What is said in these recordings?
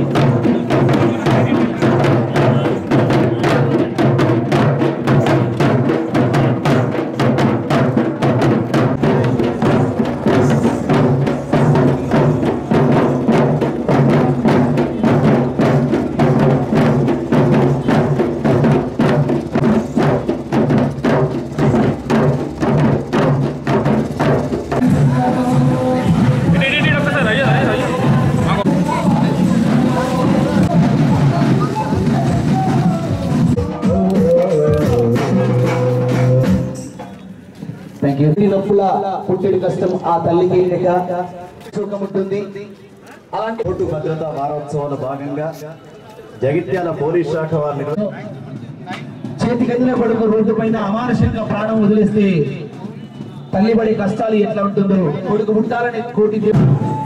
Thank you నొప్పుల పుట్టెడు కష్టం ఆ తల్లికి లేక సుఖం ఉంటుంది అలాంటి రోడ్డు భద్రతా వారోత్సవాల భాగంగా జగిత్యాల పోలీస్ శాఖ వారిని చేతి గదిన పడుకు రోడ్డు పైన అమానుషంగా ప్రాణం వదిలేస్తే తల్లి పడే కష్టాలు ఎట్లా ఉంటుందో కొడుకు పుట్టాలని కోటి దేవు-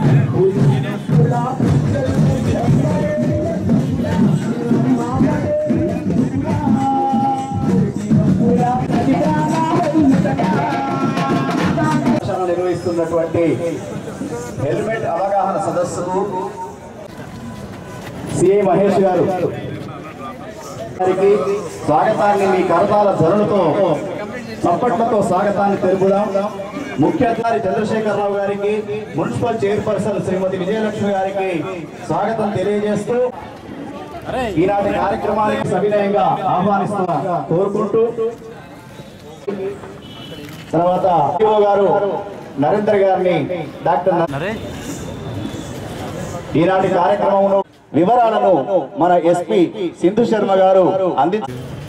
భాషను నిర్వహిస్తున్నటువంటి హెల్మెట్ అవగాహన సదస్సుకు సిఐ మహేష్ గారు గారికి స్వాగతాన్ని మీ కరతాల ధరలతో చప్పట్లతో స్వాగతాన్ని తెలుపుదాం ముఖ్య అధికారి చంద్రశేఖరరావు గారికి మున్సిపల్ చైర్పర్సన్ శ్రీమతి విజయలక్ష్మి గారికి స్వాగతం తెలియజేస్తూ ఈనాటి కార్యక్రమానికి సవినయంగా ఆహ్వానిస్తున్నా కోరుకుంటూ తర్వాత ఈఓ గారు నరేంద్ర గారిని డాక్టర్ న- ఈనాటి కార్యక్రమంలో వివరాలను మన ఎస్పీ సింధు శర్మ గారు అందించారు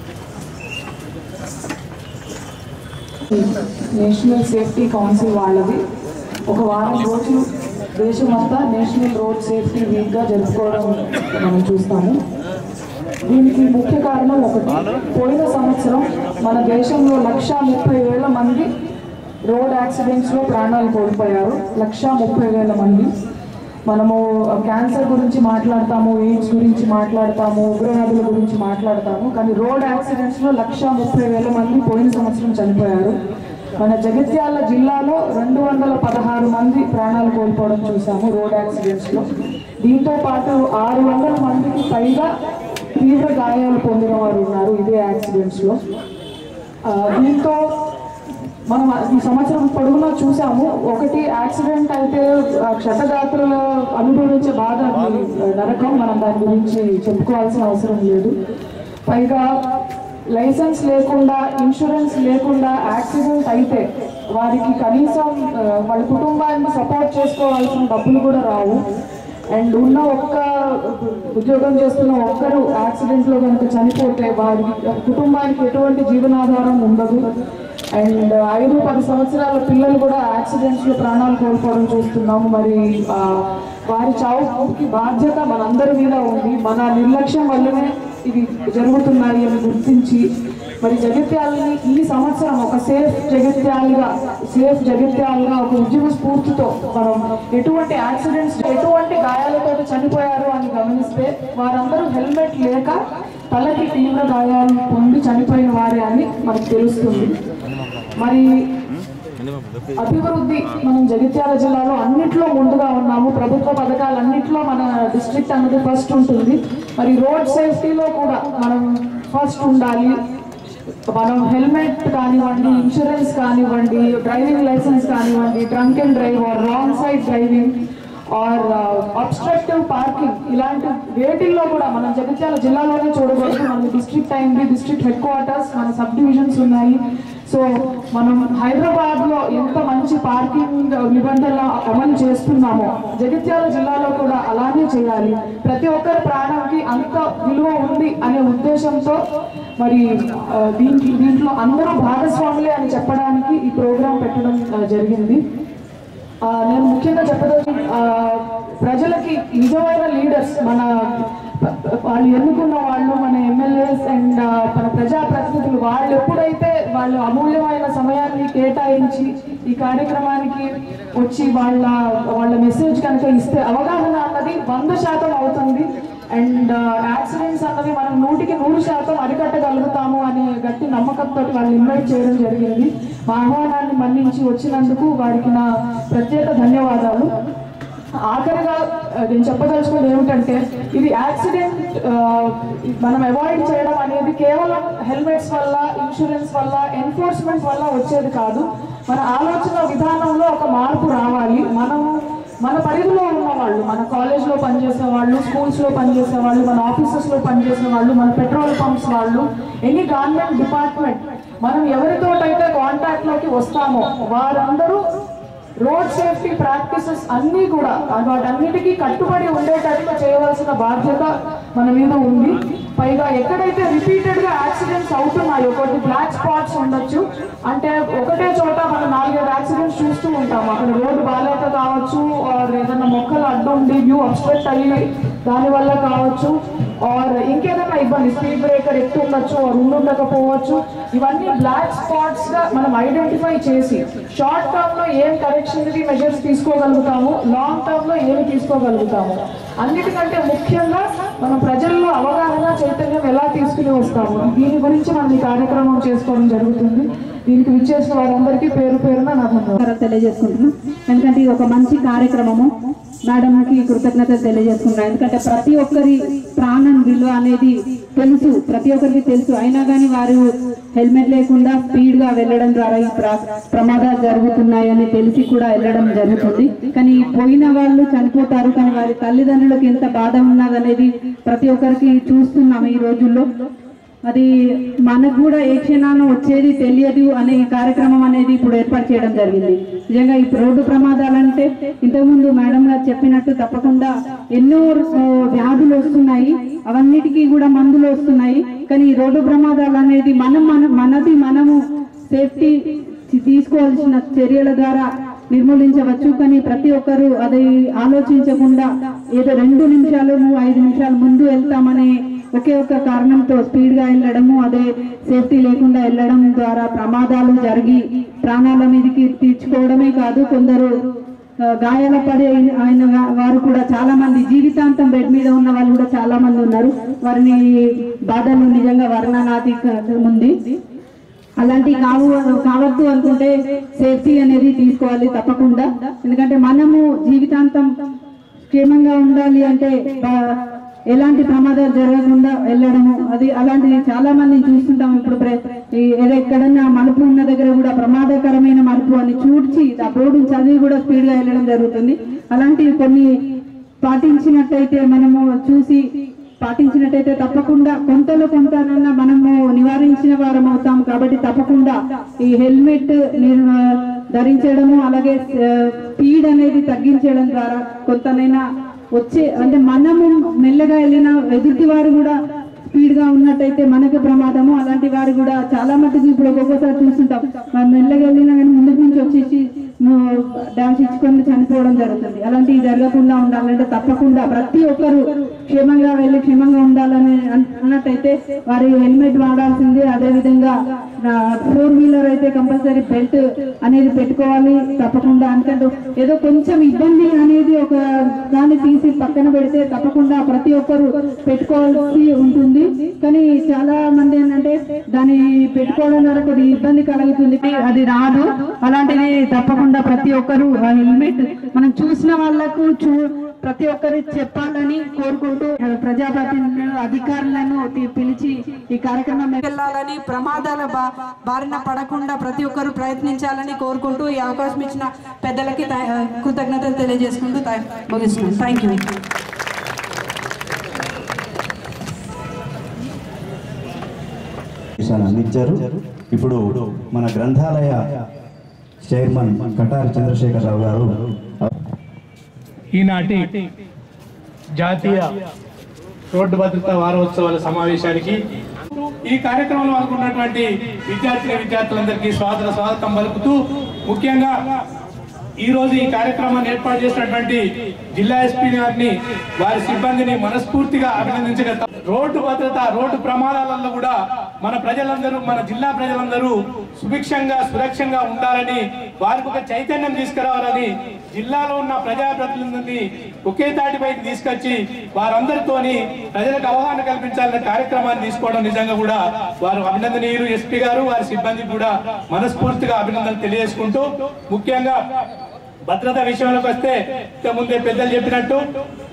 నేషనల్ సేఫ్టీ కౌన్సిల్ వాళ్ళది ఒక వారం రోజులు దేశమంతా నేషనల్ రోడ్ సేఫ్టీ వీక్గా జరుపుకోవడం మనం చూస్తాము దీనికి ముఖ్య కారణం ఒకటి పోయిన సంవత్సరం మన దేశంలో లక్ష ముప్పై వేల మంది రోడ్ యాక్సిడెంట్స్లో ప్రాణాలు కోల్పోయారు లక్ష ముప్పై వేల మంది మనము క్యాన్సర్ గురించి మాట్లాడతాము ఎయిడ్స్ గురించి మాట్లాడతాము ఉగ్రవాదుల గురించి మాట్లాడతాము కానీ రోడ్ యాక్సిడెంట్స్లో లక్ష ముప్పై వేల మంది పోయిన సంవత్సరం చనిపోయారు మన జగిత్యాల జిల్లాలో రెండు వందల పదహారు మంది ప్రాణాలు కోల్పోవడం చూసాము రోడ్ యాక్సిడెంట్స్లో దీంతో పాటు ఆరు వందల మందికి పైగా తీవ్ర గాయాలు పొందిన వారు ఉన్నారు ఇదే యాక్సిడెంట్స్లో ఆ, దీంతో మనం ఈ సంవత్సరం పొడవునా చూసాము ఒకటి యాక్సిడెంట్ అయితే ఆ క్షతగాత్రులు అనుభవించే బాధ అది నరకం మనం దాని గురించి చెప్పుకోవాల్సిన అవసరం లేదు పైగా లైసెన్స్ లేకుండా ఇన్సూరెన్స్ లేకుండా యాక్సిడెంట్ అయితే వారికి కనీసం ఆ, వాళ్ళ కుటుంబాన్ని సపోర్ట్ చేసుకోవాల్సిన డబ్బులు కూడా రావు అండ్ ఉన్న ఒక్క ఉద్యోగం చేస్తున్న ఒక్కరు యాక్సిడెంట్లో కనుక చనిపోతే వారి కుటుంబానికి ఎటువంటి జీవనాధారం ఉండదు అండ్ ఐదు పది సంవత్సరాల పిల్లలు కూడా యాక్సిడెంట్స్లో ప్రాణాలు కోల్పోవడం చూస్తున్నాము మరి ఆ, వారి చావుకి బాధ్యత మనందరి మీద ఉంది మన నిర్లక్ష్యం వల్లనే ఇవి జరుగుతున్నాయి అని గుర్తించి మరి జగిత్యాలని ఈ సంవత్సరం ఒక సేఫ్ జగిత్యాలుగా సేఫ్ జగిత్యాలుగా ఒక ఉద్యమ స్ఫూర్తితో మనం ఎటువంటి యాక్సిడెంట్స్ ఎటువంటి గాయాలతో చనిపోయారు అని గమనిస్తే వారందరూ హెల్మెట్ లేక తలకి తీవ్ర గాయాలు పొంది చనిపోయిన వారే అని మనకు తెలుస్తుంది మరి అభివృద్ధి మనం జగిత్యాల జిల్లాలో అన్నిట్లో ముందుగా ఉన్నాము ప్రభుత్వ పథకాలన్నిట్లో మన డిస్ట్రిక్ట్ అన్నది ఫస్ట్ ఉంటుంది మరి రోడ్ సేఫ్టీలో కూడా మనం ఫస్ట్ ఉండాలి మనం హెల్మెట్ కానివ్వండి ఇన్సూరెన్స్ కానివ్వండి డ్రైవింగ్ లైసెన్స్ కానివ్వండి drunk and drive or wrong side driving or obstructive parking ఇలాంటి వేటిల్లో కూడా మనం జగిత్యాల జిల్లాలోనే చూడకూడదు మన డిస్ట్రిక్ట్ అయింది డిస్ట్రిక్ట్ హెడ్ క్వార్టర్స్ మన సబ్ డివిజన్స్ ఉన్నాయి సో మనం హైదరాబాద్ లో ఎంత మంచి పార్కింగ్ నిబంధనలు అమలు చేస్తున్నామో జగిత్యాల జిల్లాలో కూడా అలానే చేయాలి ప్రతి ఒక్కరి ప్రాణానికి అంత విలువ ఉంది అనే ఉద్దేశంతో మరి ఆ, దీంట్లో దీంట్లో అందరూ భాగస్వాములే అని చెప్పడానికి ఈ ప్రోగ్రాం పెట్టడం ఆ, జరిగింది ఆ, నేను ముఖ్యంగా చెప్పదలుచు ఆ, ప్రజలకి నిజమైన లీడర్స్ మన వాళ్ళు ఎన్నుకున్న వాళ్ళు మన ఎమ్మెల్యేస్ అండ్ మన ప్రజాప్రతినిధులు వాళ్ళు ఎప్పుడైతే వాళ్ళు అమూల్యమైన సమయాన్ని కేటాయించి ఈ కార్యక్రమానికి వచ్చి వాళ్ళ వాళ్ళ మెసేజ్ కనుక ఇస్తే అవగాహన అన్నది వంద శాతం అవుతుంది అండ్ యాక్సిడెంట్స్ అన్నది మనం నూటికి నూరు శాతం అరికట్టగలుగుతాము అనే గట్టి నమ్మకంతో వాళ్ళు ఇన్వైట్ చేయడం జరిగింది మా ఆహ్వానాన్ని మన్నించి వచ్చినందుకు వారికి నా ప్రత్యేక ధన్యవాదాలు ఆఖరిగా ఆ, నేను చెప్పదలుచుకున్నది ఏమిటంటే ఇది యాక్సిడెంట్ మనం అవాయిడ్ చేయడం అనేది కేవలం హెల్మెట్స్ వల్ల ఇన్సూరెన్స్ వల్ల ఎన్ఫోర్స్మెంట్ వల్ల వచ్చేది కాదు మన ఆలోచన విధానంలో ఒక మార్పు రావాలి మనము మన పరిధిలో ఉన్న వాళ్ళు మన కాలేజ్లో పనిచేసే వాళ్ళు స్కూల్స్లో పనిచేసే వాళ్ళు మన ఆఫీసెస్లో పనిచేసే వాళ్ళు మన పెట్రోల్ పంప్స్ వాళ్ళు ఎనీ గవర్నమెంట్ డిపార్ట్మెంట్ మనం ఎవరితోటైతే కాంటాక్ట్లోకి వస్తామో వారందరూ రోడ్ సేఫ్టీ ప్రాక్టీసెస్ అన్నీ కూడా వాటన్నిటికీ కట్టుబడి ఉండేటట్టుగా చేయవలసిన బాధ్యత మన మీద ఉంది పైగా ఎక్కడైతే రిపీటెడ్ గా యాక్సిడెంట్స్ అవుతున్నాయో కొన్ని బ్లాక్ స్పాట్స్ ఉండొచ్చు అంటే ఒకటే చోట మనం నాలుగైదు యాక్సిడెంట్స్ చూస్తూ ఉంటాం అక్కడ రోడ్డు బాగాలేక కావచ్చు ఆర్ ఏదైనా మొక్కలు అడ్డు ఉండి వ్యూ అబ్స్ట్రక్ట్ అయ్యి దానివల్ల కావచ్చు ఆర్ ఇంకేదైనా ఇబ్బంది స్పీడ్ బ్రేకర్ ఎక్కువ ఉండొచ్చు ఆర్ ఉండకపోవచ్చు ఇవన్నీ బ్లాక్ స్పాట్స్ గా మనం ఐడెంటిఫై చేసి షార్ట్ టర్మ్ లో ఏం కరెక్షనరీ మెజర్స్ తీసుకోగలుగుతాము లాంగ్ టర్మ్ లో ఏమి తీసుకోగలుగుతాము అన్నిటికంటే ముఖ్యంగా మనం ప్రజల్లో అవగాహన చైతన్యం ఎలా తీసుకుని వస్తాము దీని గురించి మనం ఈ కార్యక్రమం చేసుకోవడం జరుగుతుంది దీనికి విచ్చేసిన వారందరికీ పేరు పేరున నా ధన్యవాదాలు నమస్కారం తెలియజేసుకుంటున్నాం ఎందుకంటే ఇది ఒక మంచి కార్యక్రమము మేడంకి కృతజ్ఞతలు తెలియజేసుకుంటున్నాం ఎందుకంటే ప్రతి ఒక్కరి ప్రాణం విలువ అనేది తెలుసు ప్రతి ఒక్కరికి తెలుసు అయినా కానీ వారు హెల్మెట్ లేకుండా స్పీడ్ గా వెళ్ళడం ద్వారా ఈ ప్ర- ప్రమాదాలు జరుగుతున్నాయని తెలిసి కూడా వెళ్ళడం జరుగుతుంది కానీ పోయిన వాళ్ళు చనిపోతారు కానీ వారి తల్లిదండ్రులకు ఎంత బాధ ఉన్నదనేది ప్రతి ఒక్కరికి చూస్తున్నాం ఈ రోజుల్లో అది మనకు కూడా ఏ క్షణాన వచ్చేది తెలియదు అనే ఈ కార్యక్రమం అనేది ఇప్పుడు ఏర్పాటు చేయడం జరిగింది నిజంగా ఈ రోడ్డు ప్రమాదాలంటే ఇంతకుముందు మేడం గారు చెప్పినట్టు తప్పకుండా ఎన్నో ఆ, వ్యాధులు వస్తున్నాయి అవన్నిటికీ కూడా మందులు వస్తున్నాయి కానీ ఈ రోడ్డు ప్రమాదాలు అనేది మనం మన మనది మనము సేఫ్టీ తీసుకోవాల్సిన చర్యల ద్వారా నిర్మూలించవచ్చు కానీ ప్రతి ఒక్కరూ అది ఆలోచించకుండా ఏదో రెండు నిమిషాలు ఐదు నిమిషాలు ముందు వెళ్తామనే ఒకే ఒక కారణంతో స్పీడ్ గా వెళ్ళడము అదే సేఫ్టీ లేకుండా వెళ్ళడం ద్వారా ప్రమాదాలు జరిగి ప్రాణాల మీదకి తీర్చుకోవడమే కాదు కొందరు ఆ, గాయాల పడి అయిన- అయిన వా- వారు కూడా చాలా మంది జీవితాంతం బెడ్ మీద ఉన్న వాళ్ళు కూడా చాలా మంది ఉన్నారు వారిని బాధలు నిజంగా వర్ణనాతీతం ఉంది అలాంటి కావు కావద్దు అనుకుంటే సేఫ్టీ అనేది తీసుకోవాలి తప్పకుండా ఎందుకంటే మనము జీవితాంతం క్షేమంగా ఉండాలి అంటే బా- ఎలాంటి ప్రమాదాలు జరగకుండా వెళ్ళడము అది అలాంటివి చాలా మంది చూస్తుంటాం ఇప్పుడు ప్ర- ఈ ఏదో ఎక్కడన్నా మలుపు ఉన్న దగ్గర కూడా ప్రమాదకరమైన మలుపు అని చూడ్చి ఆ బోర్డుని చదివి కూడా స్పీడ్ గా వెళ్ళడం జరుగుతుంది అలాంటివి కొన్ని పాటించినట్టయితే మనము చూసి పాటించినట్టయితే తప్పకుండా కొంతలో కొంతనన్నా మనము నివారించిన వారం అవుతాం కాబట్టి తప్పకుండా ఈ హెల్మెట్ నిర్- ధరించడము అలాగే స్పీడ్ అనేది తగ్గించడం ద్వారా కొంతనైనా వచ్చే అంటే మనము మెల్లగా వెళ్ళిన ఎదుటి వారు కూడా స్పీడ్ గా ఉన్నట్టయితే మనకు ప్రమాదము అలాంటి వారు కూడా చాలా మటుకు ఇప్పుడు ఒక్కొక్కసారి చూస్తుంటాం మనం మెల్లగా వెళ్ళినా కానీ ముందుకు నుంచి వచ్చేసి డాన్స్ ఇచ్చుకొని చనిపోవడం జరుగుతుంది అలాంటివి జరగకుండా ఉండాలంటే తప్పకుండా ప్రతి ఒక్కరు క్షేమంగా వెళ్ళి క్షేమంగా ఉండాలని అన్- అన్నట్టయితే వారి హెల్మెట్ వాడాల్సింది అదే విధంగా ఫోర్ వీలర్ అయితే కంపల్సరీ బెల్ట్ అనేది పెట్టుకోవాలి తప్పకుండా ఎందుకంటే ఏదో కొంచెం ఇబ్బంది అనేది ఒక దాన్ని తీసి పక్కన పెడితే తప్పకుండా ప్రతి ఒక్కరు పెట్టుకోవాల్సి ఉంటుంది కానీ చాలా మంది ఏంటంటే దాన్ని పెట్టుకోవడం ద్వారా కొద్దిగా ఇబ్బంది కలుగుతుంది అది రాదు అలాంటిది తప్పకుండా ప్రతి ఒక్కరు ఆ హెల్మెట్ మనం చూసిన వాళ్ళకు చూ ప్రతి ఒక్కరు చెప్పాలని కోరుకుంటూ ప్రజాప్రతినిధులు అధికారులను తి- పిలిచి ఈ కార్యక్రమం వెళ్ళాలని ప్రమాదాల బా బారిన పడకుండా ప్రతి ఒక్కరూ ప్రయత్నించాలని కోరుకుంటూ ఈ అవకాశం ఇచ్చిన పెద్దలకి థా- కృతజ్ఞతలు తెలియజేసుకుంటూ థా- ముగిస్తున్నాను థ్యాంక్ యూ విషయాన్ని అందించారు ఇప్పుడు మన గ్రంథాలయ చైర్మన్ కటారి చంద్రశేఖరరావు గారు ఈనాటి జాతీయ రోడ్డు భద్రతా వారోత్సవాల సమావేశానికి ఈ కార్యక్రమంలో పాల్గొన్నటువంటి విద్యార్థిని విద్యార్థులందరికీ స్వాగత స్వాగతం పలుకుతూ ముఖ్యంగా ఈ రోజు ఈ కార్యక్రమాన్ని ఏర్పాటు చేసినటువంటి జిల్లా ఎస్పీ గారిని వారి సిబ్బందిని మనస్ఫూర్తిగా అభినందించగల రోడ్డు భద్రత రోడ్డు ప్రమాదాలలో కూడా మన ప్రజలందరూ మన జిల్లా ప్రజలందరూ సుభిక్షంగా సురక్షంగా ఉండాలని వారికి ఒక చైతన్యం తీసుకురావాలని జిల్లాలో ఉన్న ప్రజాప్రతినిధుల్ని ఒకే తాటిపైకి తీసుకొచ్చి వారందరితోని ప్రజలకు అవగాహన కల్పించాలనే కార్యక్రమాన్ని తీసుకోవడం నిజంగా కూడా వారు అభినందనీయులు ఎస్పీ గారు వారి సిబ్బందికి కూడా మనస్ఫూర్తిగా అభినందనలు తెలియజేసుకుంటూ ముఖ్యంగా భద్రత విషయంలోకి వస్తే ఇంతకు ముందే పెద్దలు చెప్పినట్టు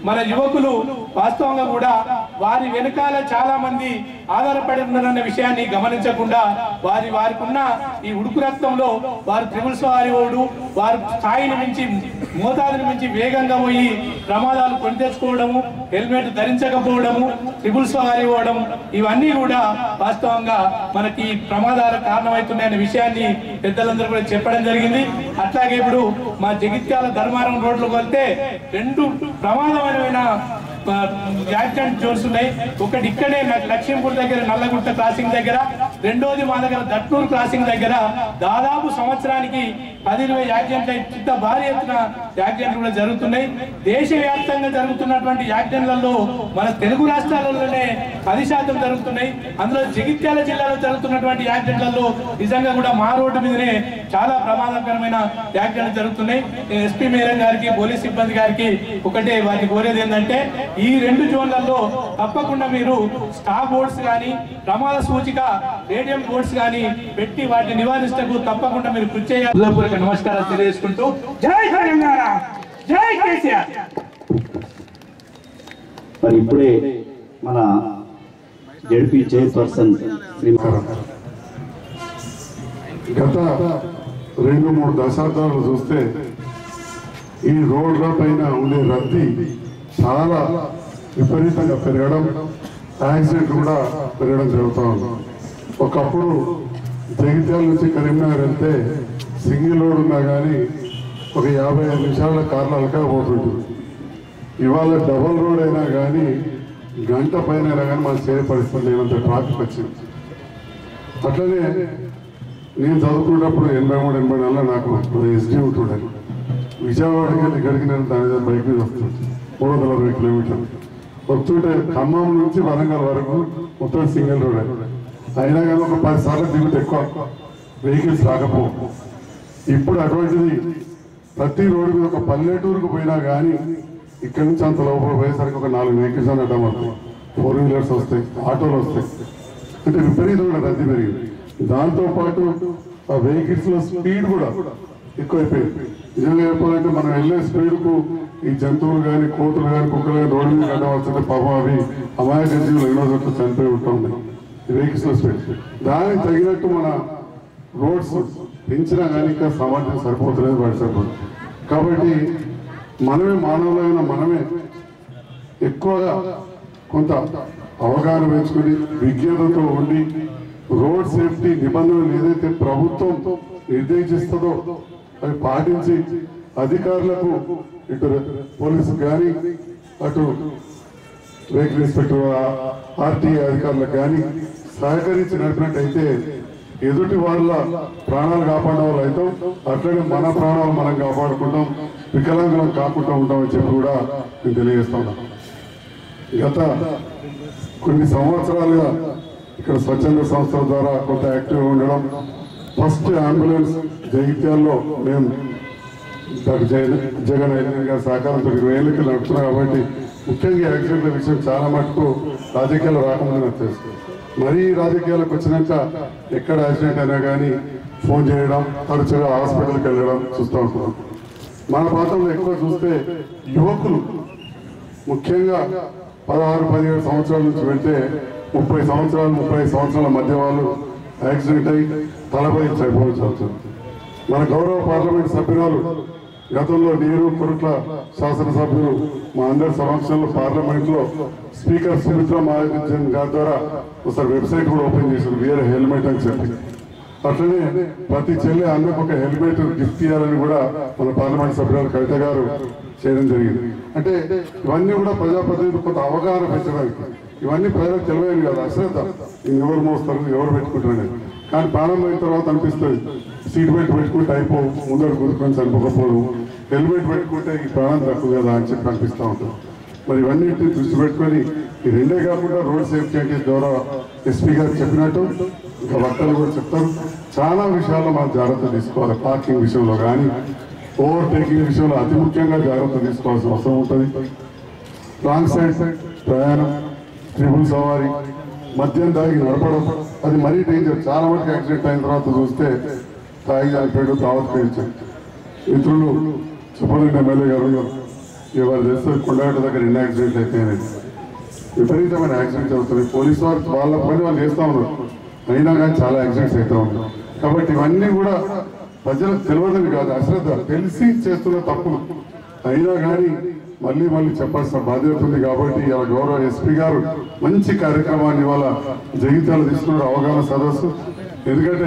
మన యువకులు వాస్తవంగా కూడా వారి వెనకాల చాలా మంది ఆధారపడి ఉన్నారన్న విషయాన్ని గమనించకుండా వారి వారికి ఉన్న ఈ ఉడుకు రక్తంలో వారు త్రిపుల్స్ వారి ఓడు వారు స్థాయిని మించి మోతాదుని మించి వేగంగా పోయి ప్రమాదాలు కొని తెచ్చుకోవడము హెల్మెట్ ధరించకపోవడము త్రిపుల్స్ వారి పోవడం ఇవన్నీ కూడా వాస్తవంగా మనకి ప్రమాదాలకు కారణమవుతున్నాయనే విషయాన్ని పెద్దలందరూ కూడా చెప్పడం జరిగింది అట్లాగే ఇప్పుడు మా జగిత్యాల ధర్మారం రోడ్లకు వెళ్తే రెండు ప్రమాదమైన ఆ, యాక్సిడెంట్ జోన్స్ ఉన్నాయి ఒకటి ఇక్కడే నాకు లక్ష్మీపూర్ దగ్గర నల్లగుట్ట క్రాసింగ్ దగ్గర రెండోది మా దగ్గర దట్నూరు క్రాసింగ్ దగ్గర దాదాపు సంవత్సరానికి పది ఇరవై యాక్సిడెంట్లు అయి ఇంత భారీ ఎత్తున యాక్సిడెంట్లు కూడా జరుగుతున్నాయి దేశవ్యాప్తంగా జరుగుతున్నటువంటి యాక్సిడెంట్లలో మన తెలుగు రాష్ట్రాలలోనే పది శాతం జరుగుతున్నాయి అందులో జగిత్యాల జిల్లాలో జరుగుతున్నటువంటి యాక్సిడెంట్లలో నిజంగా కూడా మా రోడ్డు మీదనే చాలా ప్రమాదకరమైన యాక్సిడెంట్లు జరుగుతున్నాయి నేను ఎస్పీ మేరం గారికి పోలీస్ సిబ్బంది గారికి ఒకటే వారికి కోరేది ఏంటంటే ఈ రెండు జోన్లలో తప్పకుండా మీరు స్టాప్ బోర్డ్స్ కానీ ప్రమాద సూచిక రేడియం బోర్డ్స్ కానీ పెట్టి వాటిని నివారించటకు తప్పకుండా మీరు కృషి చేయాలి హృదయపూర్వక నమస్కారాలు తెలియజేసుకుంటూ జై తెలంగాణ జై కేసీఆర్ మరి ఇప్పుడే మన జడ్పీ చైర్పర్సన్ శ్రీ గత రెండు మూడు దశాబ్దాలు చూస్తే ఈ రోడ్ల పైన ఉండే రద్దీ చాలా విపరీతంగా పెరగడం యాక్సిడెంట్ కూడా పెరగడం జరుగుతూ ఉంది ఒకప్పుడు జగిత్యాల నుంచి కరీంనగర్ వెళ్తే సింగిల్ రోడ్ ఉన్నా కానీ ఒక యాభై ఐదు నిమిషాల కార్లు అలకా పోతుంటుంది ఇవాళ డబల్ రోడ్ అయినా కానీ గంట పైన అయినా కానీ మనం చేరే పరిస్థితి లేనంత ట్రాఫిక్ వచ్చింది అట్లనే నేను చదువుకున్నప్పుడు ఎనభై మూడు ఎనభై నెలలు నాకు ఎస్డీ ఉంటుండే విజయవాడకి వెళ్ళి ఇక్కడికి నేను దాని మీద బైక్ మీద వస్తుంది మూడు వందల అరవై కిలోమీటర్లు వస్తుంటే ఖమ్మం నుంచి వరంగల్ వరకు మొత్తం సింగిల్ రోడ్ అయినా కానీ ఒక పది సార్లు దిగుతే ఎక్కువ వెహికల్స్ రాకపో ఇప్పుడు అటువంటిది ప్రతి రోడ్డు మీద ఒక పల్లెటూరుకు పోయినా కానీ ఇక్కడి నుంచి అంత లోపల పోయేసరికి ఒక నాలుగు వెహికల్స్ అని అడ్డం వస్తాయి ఫోర్ వీలర్స్ వస్తాయి ఆటోలు వస్తాయి అంటే విపరీతమైన రద్దీ పెరిగింది దాంతో పాటు ఆ వెహికల్స్ లో స్పీడ్ కూడా ఎక్కువైపోయింది నిజంగా చెప్పాలంటే మనం వెళ్ళే స్పీడ్ కు ఈ జంతువులు కానీ కోతులు కానీ కుక్కలు కానీ రోడ్డు మీద కట్టవలసింటే పాపం అవి అమాయక జీవులు ఎన్నో చోట్ల చనిపోయి ఉంటున్నాయి ఈ వెహికల్స్ లో స్పీడ్ దానికి తగినట్టు మన రోడ్స్ పెంచినా కానీ ఇంకా సామర్థ్యం సరిపోతలేదు వాటి సరిపోతుంది కాబట్టి మనమే మానవులైన మనమే ఎక్కువగా కొంత అవగాహన పెంచుకుని విజ్ఞతతో ఉండి రోడ్ సేఫ్టీ నిబంధనలు ఏదైతే ప్రభుత్వం నిర్దేశిస్తుందో అవి పాటించి అధికారులకు ఇటు పోలీసు కానీ అటు వెహికల్ ఇన్స్పెక్టర్ ఆర్టీఏ అధికారులకు కానీ సహకరించి నడిపినట్టయితే ఎదుటి వాళ్ళ ప్రాణాలు కాపాడే వాళ్ళు అయితే అట్లనే మన ప్రాణాలు మనం కాపాడుకుంటాం వికలాంగులం కాకుండా ఉంటామని చెప్పి కూడా నేను తెలియజేస్తున్నాను గత కొన్ని సంవత్సరాలుగా ఇక్కడ స్వచ్ఛంద సంస్థల ద్వారా కొంత యాక్టివ్గా ఉండడం ఫస్ట్ అంబులెన్స్ జగిత్యాల్లో మేము డాక్టర్ జగన్ జగన్ ఐజన్ గారి సహకారంతో ఇరవై ఏళ్ళకి నడుపుతున్నాం కాబట్టి ముఖ్యంగా యాక్సిడెంట్ల విషయం చాలా మటుకు రాజకీయాలు రాకముందు నాకు తెలుసు మరీ రాజకీయాలకు వచ్చినాక ఎక్కడ యాక్సిడెంట్ అయినా కానీ ఫోన్ చేయడం తరచుగా హాస్పిటల్కి వెళ్ళడం చూస్తూ ఉంటున్నాం మన ప్రాంతంలో ఎక్కువ చూస్తే యువకులు ముఖ్యంగా పదహారు పదిహేడు సంవత్సరాల నుంచి వెళ్తే ముప్పై సంవత్సరాలు ముప్పై సంవత్సరాల మధ్య వాళ్ళు యాక్సిడెంట్ అయి తలపై చనిపోవాల్సి వస్తుంది మన గౌరవ పార్లమెంట్ సభ్యురాలు గతంలో నీరు కురుట్ల శాసనసభ్యులు మా అందరి సమక్షంలో పార్లమెంట్ లో స్పీకర్ సుమిత్ర మహాజన్ గారి ద్వారా ఒకసారి వెబ్సైట్ కూడా ఓపెన్ చేశారు వేరే హెల్మెట్ అని చెప్పి అట్లనే ప్రతి చెల్లి అన్నకు ఒక హెల్మెట్ గిఫ్ట్ ఇవ్వాలని కూడా మన పార్లమెంట్ సభ్యురాలు కవిత గారు చేయడం జరిగింది అంటే ఇవన్నీ కూడా ప్రజాప్రతినిధులు కొంత అవగాహన పెంచడానికి ఇవన్నీ ప్రజలకు తెలియదు కదా అశ్రద్ధ నేను ఎవరు మోస్తారు ఎవరు పెట్టుకుంటారని కానీ ప్రాణం అయిన తర్వాత అనిపిస్తుంది సీట్ బెల్ట్ పెట్టుకుంటే అయిపో ముందర కూర్చొని చనిపోకపోవడం హెల్మెట్ పెట్టుకుంటే ఈ ప్రాణం తక్కువ కదా అని చెప్పి అనిపిస్తూ ఉంటుంది మరి ఇవన్నీ దృష్టి పెట్టుకొని ఈ రెండే కాకుండా రోడ్ సేఫ్టీ అంటే గౌరవ ఎస్పీ గారు చెప్పినట్టు ఇంకా వక్తలు కూడా చెప్తారు చాలా విషయాల్లో మనం జాగ్రత్త తీసుకోవాలి పార్కింగ్ విషయంలో కానీ ఓవర్ టేకింగ్ విషయంలో అతి ముఖ్యంగా జాగ్రత్త తీసుకోవాల్సిన అవసరం ఉంటుంది రాంగ్ సైడ్ ప్రయాణం ట్రిపుల్ సవారీ మద్యం తాగి నడపడం అది మరీ డేంజర్ చాలా వరకు యాక్సిడెంట్ అయిన తర్వాత చూస్తే తాగి చనిపోయాడు దావత్ పేర్చాడు మిత్రులు సుబ్రహ్మణ్యం ఎమ్మెల్యే గారు ఎవరు తెలుస్తుంది కొండగట్ట దగ్గర ఎన్ని యాక్సిడెంట్లు అయిపోయినాయి విపరీతమైన యాక్సిడెంట్స్ అవుతున్నాయి పోలీసు వారు వాళ్ళ పని వాళ్ళు చేస్తూ ఉన్నారు అయినా కానీ చాలా యాక్సిడెంట్స్ అవుతూ ఉన్నాయి కాబట్టి ఇవన్నీ కూడా ప్రజలకు తెలియదని కాదు అశ్రద్ధ తెలిసి చేస్తున్న తప్పులు అయినా కానీ మళ్ళీ మళ్ళీ చెప్పాల్సిన బాధ్యత ఉంది కాబట్టి ఇవాళ గౌరవ ఎస్పీ గారు మంచి కార్యక్రమాన్ని ఇవాళ జగిత్యాలు తీసుకున్నారు అవగాహన సదస్సు ఎందుకంటే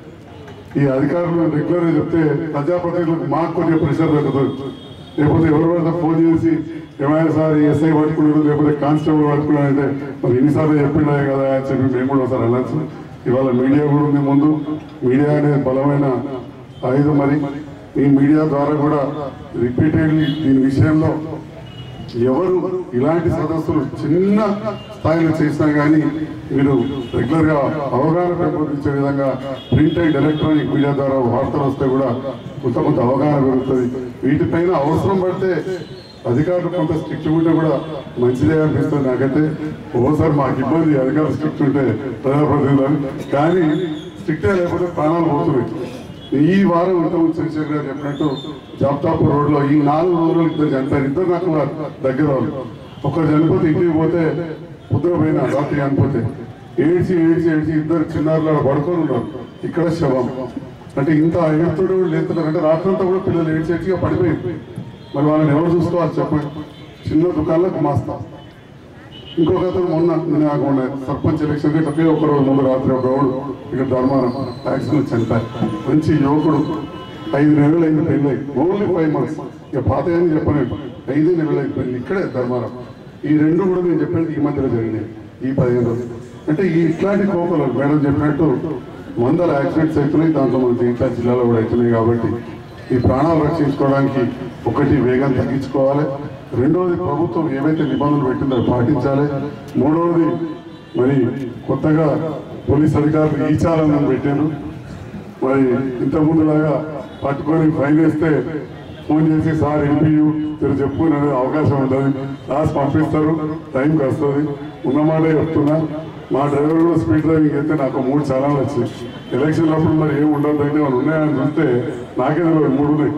ఈ అధికారులు రెగ్యులర్ గా చెప్తే ప్రజాప్రతినిధులకు మాకు కొంచెం ప్రెషర్ తగ్గుతుంది లేకపోతే ఎవరు పడితే ఫోన్ చేసి ఏమైనా సార్ ఎస్ఐ పట్టుకున్నాడు లేకపోతే కానిస్టేబుల్ పట్టుకున్నాడు అంటే మరి ఎన్నిసార్లు చెప్పిండే కదా అని చెప్పి మేము కూడా ఒకసారి వెళ్ళచ్చు ఇవాళ మీడియా కూడా ఉంది ముందు మీడియా అనేది బలమైన ఆయుధం మరి ఈ మీడియా ద్వారా కూడా రిపీటెడ్లీ దీని విషయంలో ఎవరు ఇలాంటి సదస్సులు చిన్న స్థాయిలో చేసినా కానీ మీరు రెగ్యులర్ గా అవగాహన పెంపొందించే విధంగా ప్రింట్ అండ్ ఎలక్ట్రానిక్ మీడియా ద్వారా వార్తలు వస్తే కూడా కొంత కొంత అవగాహన పెరుగుతుంది వీటిపైన అవసరం పడితే అధికారులు కొంత స్ట్రిక్ట్ ఉంటే కూడా మంచిదే అనిపిస్తుంది నాకైతే ఓసారి మాకు ఇబ్బంది అధికారులు స్ట్రిక్ట్ ఉంటే ప్రజాప్రతినిధులు కానీ స్ట్రిక్ట్ లేకపోతే ప్రాణాలు పోతున్నాయి ఈ వారం ఇంతకుముందు చంద్రశేఖర్ గారు చెప్పినట్టు జాబ్తాపూర్ రోడ్ లో ఈ నాలుగు రోజులు ఇద్దరు చనిపోయారు ఇద్దరు నాకు దగ్గర వాళ్ళు ఒకరు చనిపోతే ఇంటికి పోతే పొద్దున పోయిన రాత్రి చనిపోతే ఏడ్చి ఏడ్చి ఏడ్చి ఇద్దరు చిన్నారులు ఆడ పడుకొని ఉన్నారు ఇక్కడ శవం అంటే ఇంత ఏడుతుడు లేతున్నారు అంటే రాత్రంతా కూడా పిల్లలు ఏడ్చి ఏడ్చిగా పడిపోయింది మరి వాళ్ళని ఎవరు చూసుకోవాలి చెప్పండి చిన్న దుకాణాలకు మాస్తా ఇంకొక అతను మొన్న నాకు మొన్న సర్పంచ్ ఎలక్షన్ ఒకే ఒక రోజు ముందు రాత్రి ఒక రౌండ్ ఇక్కడ ధర్మారం యాక్సిడెంట్ చనిపోయి మంచి యువకుడు ఐదు నెలలు అయింది పెళ్ళి ఓన్లీ ఫైవ్ మంత్స్ ఇక పాత అని చెప్పలేదు ఐదు నెలలు అయింది పెళ్ళి ఇక్కడే ధర్మారం ఈ రెండు కూడా నేను చెప్పినట్టు ఈ మధ్యలో జరిగినాయి ఈ పదిహేను రోజులు అంటే ఈ ఇట్లాంటి కోపలు మేడం చెప్పినట్టు వందల యాక్సిడెంట్స్ అవుతున్నాయి దాంట్లో మన ఇట్లా జిల్లాలో కూడా అవుతున్నాయి కాబట్టి ఈ ప్రాణాలు రక్షించుకోవడానికి ఒకటి వేగం తగ్గించుకోవాలి రెండవది ప్రభుత్వం ఏవైతే నిబంధనలు పెట్టిందో అవి పాటించాలి మూడవది మరి కొత్తగా పోలీస్ అధికారులు ఈ చాలనం పెట్టారు మరి ఇంతకుముందు లాగా పట్టుకొని ఫైన్ వేస్తే ఫోన్ చేసి సార్ ఎంపీయూ మీరు చెప్పు అనేది అవకాశం ఉంటుంది లాస్ట్ పంపిస్తారు టైంకి వస్తుంది ఉన్నమాట చెప్తున్నా మా డ్రైవర్ కూడా స్పీడ్ డ్రైవింగ్ అయితే నాకు మూడు చాలా వచ్చింది ఎలక్షన్ అప్పుడు మరి ఏం ఉండదు అంటే వాళ్ళు ఉన్నాయని చూస్తే నాకే తెలియదు మూడు ఉన్నాయి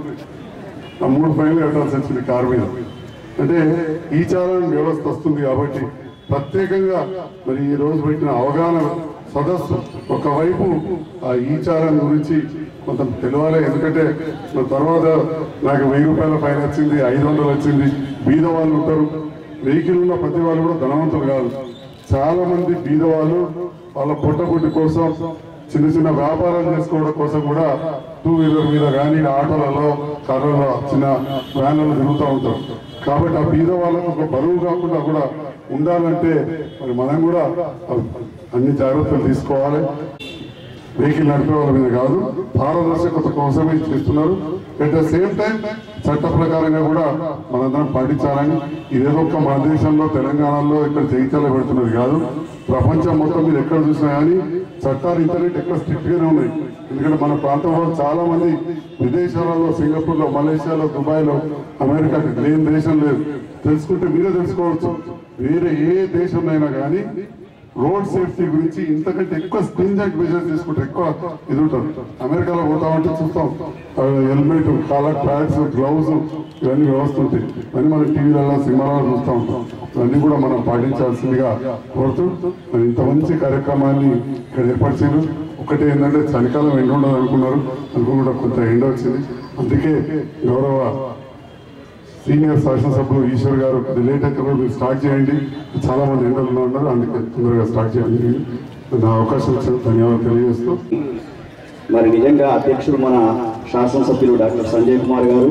ఆ మూడు ఫైన్లు కట్టాల్సి వచ్చింది కారు మీద అంటే ఈ చాలన వ్యవస్థ వస్తుంది కాబట్టి ప్రత్యేకంగా మరి ఈ రోజు పెట్టిన అవగాహన సదస్సు ఒకవైపు ఆ ఈ చాలన గురించి కొంత తెలియాలి ఎందుకంటే మరి తర్వాత నాకు వెయ్యి రూపాయల ఫైన్ వచ్చింది ఐదు వందలు వచ్చింది బీద వాళ్ళు ఉంటారు వెహికల్ ఉన్న ప్రతి వాళ్ళు కూడా ధనవంతులు కాదు చాలా మంది బీద వాళ్ళు వాళ్ళ పొట్టగుడ్డి కోసం చిన్న చిన్న వ్యాపారాలు చేసుకోవడం కోసం కూడా టూ వీలర్ మీద కానీ ఆటోలలో కార్లలో చిన్న వ్యాన్లలో తిరుగుతూ ఉంటారు కాబట్టి ఆ బీద వాళ్ళకు ఒక బరువు కాకుండా కూడా ఉండాలంటే మరి మనం కూడా అన్ని జాగ్రత్తలు తీసుకోవాలి వెహికల్ నడిపే వాళ్ళ మీద కాదు పారదర్శకత కోసమే చేస్తున్నారు అట్ ద సేమ్ టైం చట్ట ప్రకారంగా కూడా మనందరం పాటించాలని ఇదేదో ఒక మన దేశంలో తెలంగాణలో ఇక్కడ జగిత్యాల పెడుతున్నది కాదు ప్రపంచం మొత్తం మీద ఎక్కడ చూసినా కానీ చట్టాలు ఇంటర్నెట్ ఎక్కడ స్ట్రిక్ట్ గానే ఉన్నాయి ఎందుకంటే మన ప్రాంతంలో చాలా మంది విదేశాలలో సింగపూర్ లో మలేషియాలో దుబాయ్ లో అమెరికా లేని దేశం లేదు తెలుసుకుంటే మీరే తెలుసుకోవచ్చు వేరే ఏ దేశంలో కానీ రోడ్ సేఫ్టీ గురించి ఇంతకంటే ఎక్కువ స్ట్రింజెంట్ మెజర్స్ తీసుకుంటే ఎక్కువ ఇది ఉంటుంది అమెరికాలో పోతామంటే చూస్తాం హెల్మెట్ కాలర్ ప్యాడ్స్ గ్లౌజ్ ఇవన్నీ వ్యవస్థ ఉంటాయి ఇవన్నీ మనం టీవీలలో సినిమాలలో చూస్తూ ఉంటాం ఇవన్నీ కూడా మనం పాటించాల్సిందిగా కోరుతూ మరి ఇంత మంచి కార్యక్రమాన్ని ఇక్కడ ఏర్పాటు చేయడం ఒకటి ఏంటంటే చలికాలం ఎండ ఉండదు అనుకున్నారు అనుకోకుండా కొంత ఎండ వచ్చింది అందుకే గౌరవ సీనియర్ శాసనసభ్యులు ఈశ్వర్ గారు లేట్ అయితే కూడా మీరు స్టార్ట్ చేయండి చాలా మంది ఎండల్లో ఉన్నారు అందుకే తొందరగా స్టార్ట్ చేయడం జరిగింది నా అవకాశం ఇచ్చిన ధన్యవాదాలు తెలియజేస్తూ మరి నిజంగా అధ్యక్షుడు మన శాసనసభ్యులు డాక్టర్ సంజయ్ కుమార్ గారు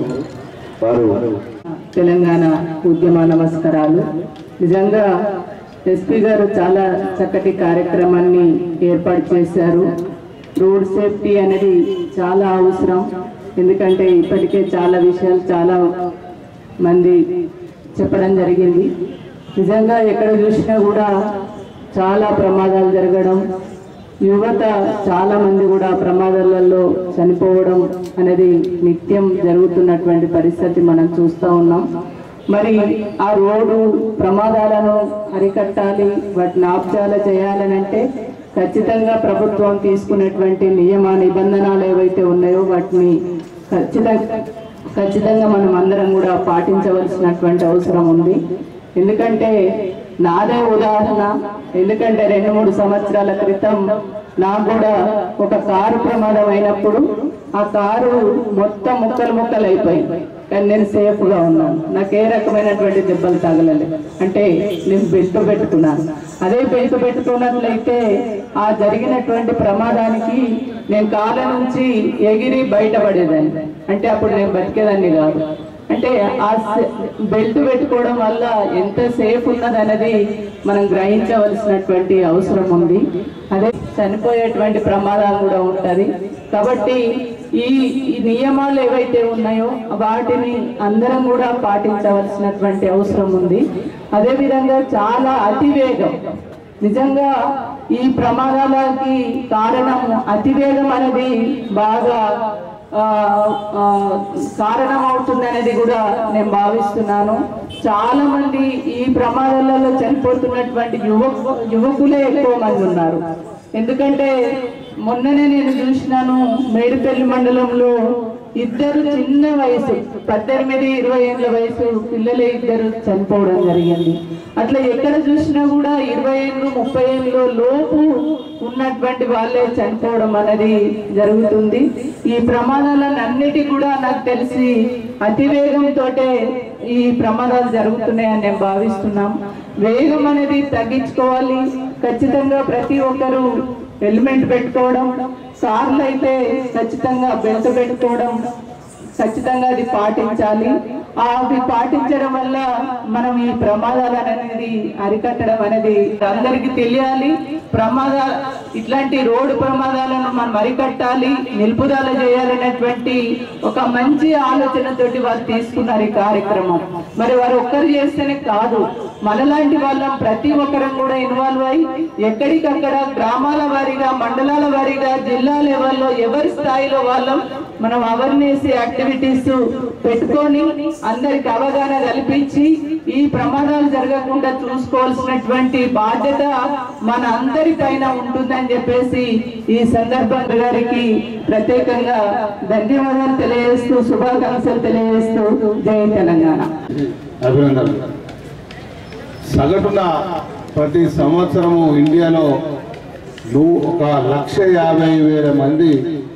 వారు తెలంగాణ ఉద్యమ నమస్కారాలు నిజంగా ఎస్పీ గారు చాలా చక్కటి కార్యక్రమాన్ని ఏర్పాటు చేశారు రోడ్ సేఫ్టీ అనేది చాలా అవసరం ఎందుకంటే ఇప్పటికే చాలా విషయాలు చాలా మంది చెప్పడం జరిగింది నిజంగా ఎక్కడ చూసినా కూడా చాలా ప్రమాదాలు జరగడం యువత చాలా మంది కూడా ప్రమాదాలలో చనిపోవడం అనేది నిత్యం జరుగుతున్నటువంటి పరిస్థితి మనం చూస్తూ ఉన్నాం మరి ఆ రోడ్డు ప్రమాదాలను అరికట్టాలి వాటిని ఆప్చాల చేయాలని అంటే ఖచ్చితంగా ప్రభుత్వం తీసుకునేటువంటి నియమ నిబంధనలు ఏవైతే ఉన్నాయో వాటిని ఖచ్చితంగా ఖచ్చితంగా మనం అందరం కూడా పాటించవలసినటువంటి అవసరం ఉంది ఎందుకంటే నాదే ఉదాహరణ ఎందుకంటే రెండు మూడు సంవత్సరాల క్రితం నాకు కూడా ఒక కారు ప్రమాదం అయినప్పుడు ఆ కారు మొత్తం ముక్కలు ముక్కలు అయిపోయింది కానీ నేను సేఫ్ గా ఉన్నాను నాకు ఏ రకమైనటువంటి దెబ్బలు తగలలేదు అంటే నేను బెల్ట్ పెట్టుకున్నాను అదే బెల్ట్ పెట్టుకున్నట్లయితే ఆ జరిగినటువంటి ప్రమాదానికి నేను కాళ్ళ నుంచి ఎగిరి బయటపడేదాన్ని అంటే అప్పుడు నేను బతికేదాన్ని కాదు అంటే ఆ సే- బెల్ట్ పెట్టుకోవడం వల్ల ఎంత సేఫ్ ఉన్నదన్నది మనం గ్రహించవలసినటువంటి అవసరం ఉంది అదే చనిపోయేటువంటి ప్రమాదం కూడా ఉంటది కాబట్టి ఈ ఈ నియమాలు ఏవైతే ఉన్నాయో వాటిని అందరం కూడా పాటించవలసినటువంటి అవసరం ఉంది అదే విధంగా చాలా అతివేగం నిజంగా ఈ ప్రమాదాలకి కారణం అతివేగం అనేది బాగా ఆ, ఆ, కారణం అవుతుంది అనేది కూడా నేను భావిస్తున్నాను చాలా మంది ఈ ప్రమాదాలలో చనిపోతున్నటువంటి యువకు యువకులే ఎక్కువ మంది ఉన్నారు ఎందుకంటే మొన్ననే నేను చూసినాను మేడిపల్లి మండలంలో ఇద్దరు చిన్న వయసు పద్దెనిమిది ఇరవై ఏళ్ళ వయసు పిల్లలే ఇద్దరు చనిపోవడం జరిగింది అట్లా ఎక్కడ చూసినా కూడా ఇరవై ఏళ్ళు ముప్పై ఏళ్ళు లోపు ఉన్నటువంటి వాళ్ళే చనిపోవడం అనేది జరుగుతుంది ఈ ప్రమాదాలన్నిటి కూడా నాకు తెలిసి అతివేగంతో ఈ ప్రమాదాలు జరుగుతున్నాయని నేను భావిస్తున్నాం వేగం అనేది తగ్గించుకోవాలి ఖచ్చితంగా ప్రతి ఒక్కరూ హెల్మెట్ పెట్టుకోవడం కార్లు అయితే ఖచ్చితంగా బెల్ట్ పెట్టుకోవడం ఖచ్చితంగా అది పాటించాలి ఆ అవి పాటించడం వల్ల మనం ఈ ప్రమాదాలు అనేది అరికట్టడం అనేది అందరికీ తెలియాలి ప్రమాద ఇట్లాంటి రోడ్డు ప్రమాదాలను మనం అరికట్టాలి నిలుపుదల చేయాలనేటువంటి ఒక మంచి ఆలోచనతోటి వారు తీసుకున్నారు ఈ కార్యక్రమం మరి వారు ఒక్కరు చేస్తేనే కాదు మనలాంటి వాళ్ళం ప్రతి ఒక్కరం కూడా ఇన్వాల్వ్ అయ్యి ఎక్కడికక్కడ గ్రామాల వారీగా మండలాల వారీగా జిల్లా లెవెల్లో ఎవరి స్థాయిలో వాళ్ళం మనం అవేర్నెస్ యాక్టివిటీస్ పెట్టుకొని అందరికి అవగాహన కల్పించి ఈ ప్రమాదాలు జరగకుండా చూసుకోవాల్సినటువంటి బాధ్యత మన అందరి పైన ఉంటుందని చెప్పేసి ఈ సందర్భంగా గారికి ప్రత్యేకంగా ధన్యవాదాలు తెలియజేస్తూ శుభాకాంక్షలు తెలియజేస్తూ జై తెలంగాణ అభినందనలు సగటున ప్రతి సంవత్సరము ఇండియాలో నువ్వు ఒక లక్ష యాభై వేల మంది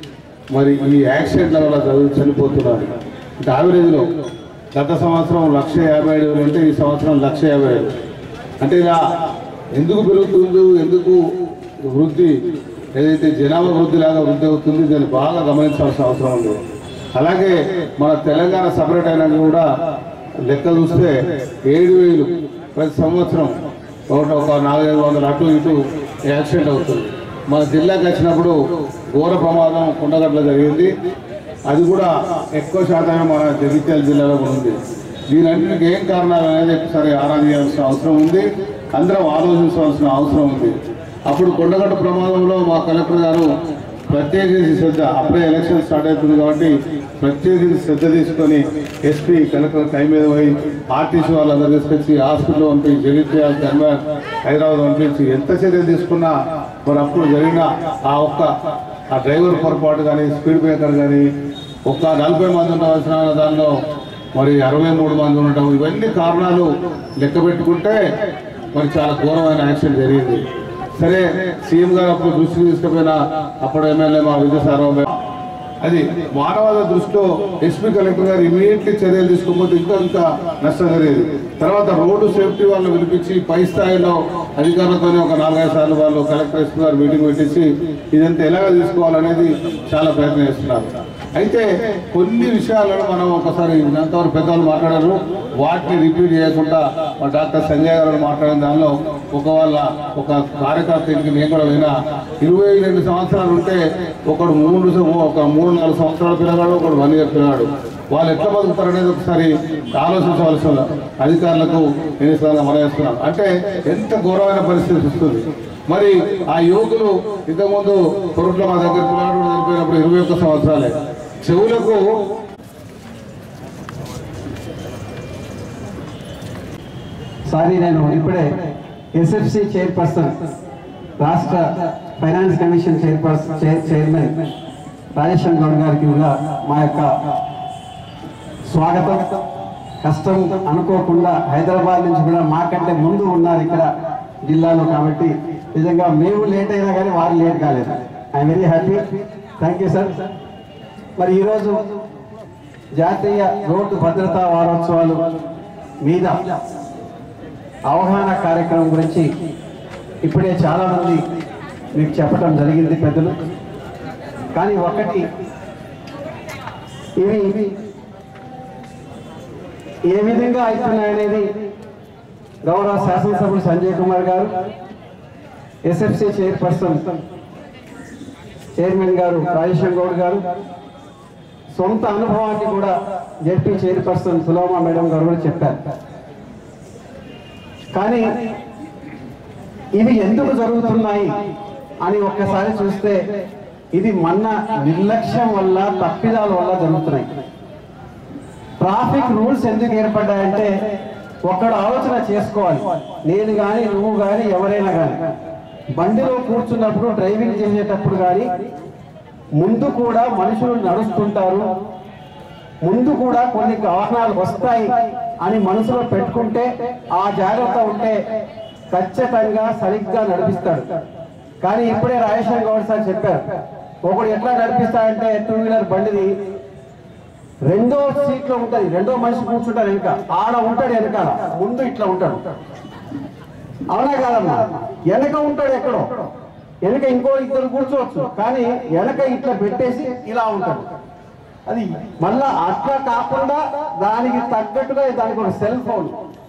మరి ఈ యాక్సిడెంట్ల వల్ల చదువు చనిపోతున్నారు అంటే యావరేజ్లో గత సంవత్సరం లక్ష యాభై ఏడు వేలు అంటే ఈ సంవత్సరం లక్ష యాభై ఏడు అంటే ఇలా ఎందుకు పెరుగుతుందో ఎందుకు వృద్ధి ఏదైతే జనాభా వృద్ధి లాగా వృద్ధి అవుతుంది దాన్ని బాగా గమనించాల్సిన అవసరం ఉంది అలాగే మన తెలంగాణ సపరేట్ అయినా కూడా లెక్క చూస్తే ఏడు వేలు ప్రతి సంవత్సరం ఒకటి ఒక నాలుగైదు వందల అటు ఇటు యాక్సిడెంట్ అవుతుంది మన జిల్లాకి వచ్చినప్పుడు ఘోర ప్రమాదం కొండగట్ల జరిగింది అది కూడా ఎక్కువ శాతమే మన జగిత్యాల జిల్లాలో కూడా ఉంది దీనన్నిటికి ఏం కారణాలు అనేది ఒకసారి ఆరా చేయాల్సిన అవసరం ఉంది అందరం ఆలోచించవలసిన అవసరం ఉంది అప్పుడు కొండగట్ట ప్రమాదంలో మా కలెక్టర్ గారు ప్రత్యేకించి శ్రద్ధ అప్పుడే ఎలక్షన్ స్టార్ట్ అవుతుంది కాబట్టి ప్రత్యేకించి శ్రద్ధ తీసుకొని ఎస్పీ కలెక్టర్ టైం మీద పోయి ఆర్టీసీ వాళ్ళందరూ తీసుకొచ్చి హాస్పిటల్ పంపించి జగిత్యాల ధర్మాన్ హైదరాబాద్ పంపించి ఎంత చర్యలు తీసుకున్నా మరి అప్పుడు జరిగిన ఆ ఒక్క ఆ డ్రైవర్ పొరపాటు కానీ స్పీడ్ బ్రేకర్ కానీ ఒక్క నలభై మంది ఉండవలసిన దానిలో మరి అరవై మూడు మంది ఉండటం ఇవన్నీ కారణాలు లెక్క పెట్టుకుంటే మరి చాలా ఘోరమైన యాక్సిడెంట్ జరిగింది సరే సీఎం గారు అప్పుడు దృష్టికి తీసుకుపోయిన అప్పుడు ఎమ్మెల్యే మా విద్యాసారావు అది మానవాద దృష్టిలో ఎస్పీ కలెక్టర్ గారు ఇమీడియట్లీ చర్యలు తీసుకోకపోతే ఇంకా ఇంకా నష్టం జరిగేది తర్వాత రోడ్డు సేఫ్టీ వాళ్ళని పిలిపించి పై స్థాయిలో అధికారులతో ఒక నాలుగైదు సార్లు వాళ్ళు కలెక్టర్ ఎస్పీ గారు మీటింగ్ పెట్టించి ఇదంతా ఎలాగ తీసుకోవాలనేది చాలా ప్రయత్నం చేస్తున్నారు అయితే కొన్ని విషయాలను మనం ఒకసారి ఇంతవరకు పెద్దవాళ్ళు మాట్లాడారు వాటిని రిపీట్ చేయకుండా మా డాక్టర్ సంజయ్ గారు మాట్లాడిన దానిలో ఒక వాళ్ళ ఒక కార్యకర్త ఇంటికి నేను కూడా పోయినా ఇరవై రెండు సంవత్సరాలు ఉంటే ఒకడు మూడు సం- ఒక మూడు నాలుగు సంవత్సరాల పిల్లగాడు ఒకడు వన్ ఇయర్ పిల్లగాడు వాళ్ళు ఎట్లా బతుకుతారు అనేది ఒకసారి ఆలోచించవలసిన అధికారులకు నేను ఈ సందర్భంగా మనవేస్తున్నాను అంటే ఎంత ఘోరమైన పరిస్థితి వస్తుంది మరి ఆ యువకులు ఇంతకుముందు పొరుట్లో మా దగ్గర పిల్లగాడు చనిపోయినప్పుడు ఇరవై ఒక్క సంవత్సరాలే చెవులకు సారీ నేను ఇప్పుడే ఎస్ఎఫ్సి చైర్పర్సన్ రాష్ట్ర finance commission chairperson chair chairman Rajeshwar Goud గారికి కూడా మా యొక్క స్వాగతం కష్టం అనుకోకుండా హైదరాబాద్ నుంచి కూడా మాకంటే ముందు ఉన్నారు ఇక్కడ జిల్లాలో కాబట్టి నిజంగా మేము లేట్ అయినా కానీ వారు లేట్ కాలేదు I'm very happy thank you sir మరి ఈరోజు జాతీయ రోడ్డు భద్రతా వారోత్సవాలు మీద అవగాహన కార్యక్రమం గురించి ఇప్పుడే చాలా మంది మీకు చెప్పడం జరిగింది పెద్దలు కానీ ఒకటి ఇవి ఇవి ఏ విధంగా అవుతున్నాయనేది గౌరవ శాసనసభ్యులు సంజయ్ కుమార్ గారు ఎస్ఎఫ్సి చైర్పర్సన్ చైర్మన్ గారు రాజేశ్వర్ గౌడ్ గారు సొంత అనుభవాన్ని కూడా జెడ్పీ చైర్పర్సన్ సులోమా మేడం గారు కూడా చెప్పారు కానీ ఇవి ఎందుకు జరుగుతున్నాయి అని ఒక్కసారి చూస్తే ఇది మన నిర్లక్ష్యం వల్ల తప్పిదాల వల్ల జరుగుతున్నాయి ట్రాఫిక్ రూల్స్ ఎందుకు ఏర్పడ్డాయంటే ఒక్కడు ఆలోచన చేసుకోవాలి నేను కానీ నువ్వు కానీ ఎవరైనా కానీ బండిలో కూర్చున్నప్పుడు డ్రైవింగ్ చేసేటప్పుడు కానీ ముందు కూడా మనుషులు నడుస్తుంటారు ముందు కూడా కొన్ని వాహనాలు వస్తాయి అని మనసులో పెట్టుకుంటే ఆ జాగ్రత్త ఉంటే ఖచ్చితంగా సరిగ్గా నడిపిస్తాడు కానీ ఇప్పుడే రాజేశ్వర్ గౌడ్ సార్ చెప్పారు ఒకడు ఎట్లా నడిపిస్తాడంటే టూ వీలర్ బండిని రెండో సీట్ లో ఉంటది రెండో మనిషి కూర్చుంటాడు వెనక ఆడ ఉంటాడు వెనకాల ముందు ఇట్లా ఉంటాడు అవునా కాదమ్మా వెనక ఉంటాడు ఎక్కడో వెనక ఇంకో ఇద్దరు కూర్చోవచ్చు కానీ వెనక ఇట్లా పెట్టేసి ఇలా ఉంటాడు అది మళ్ళా అట్లా కాకుండా దానికి తగ్గట్టుగా దానికి ఒక సెల్ ఫోన్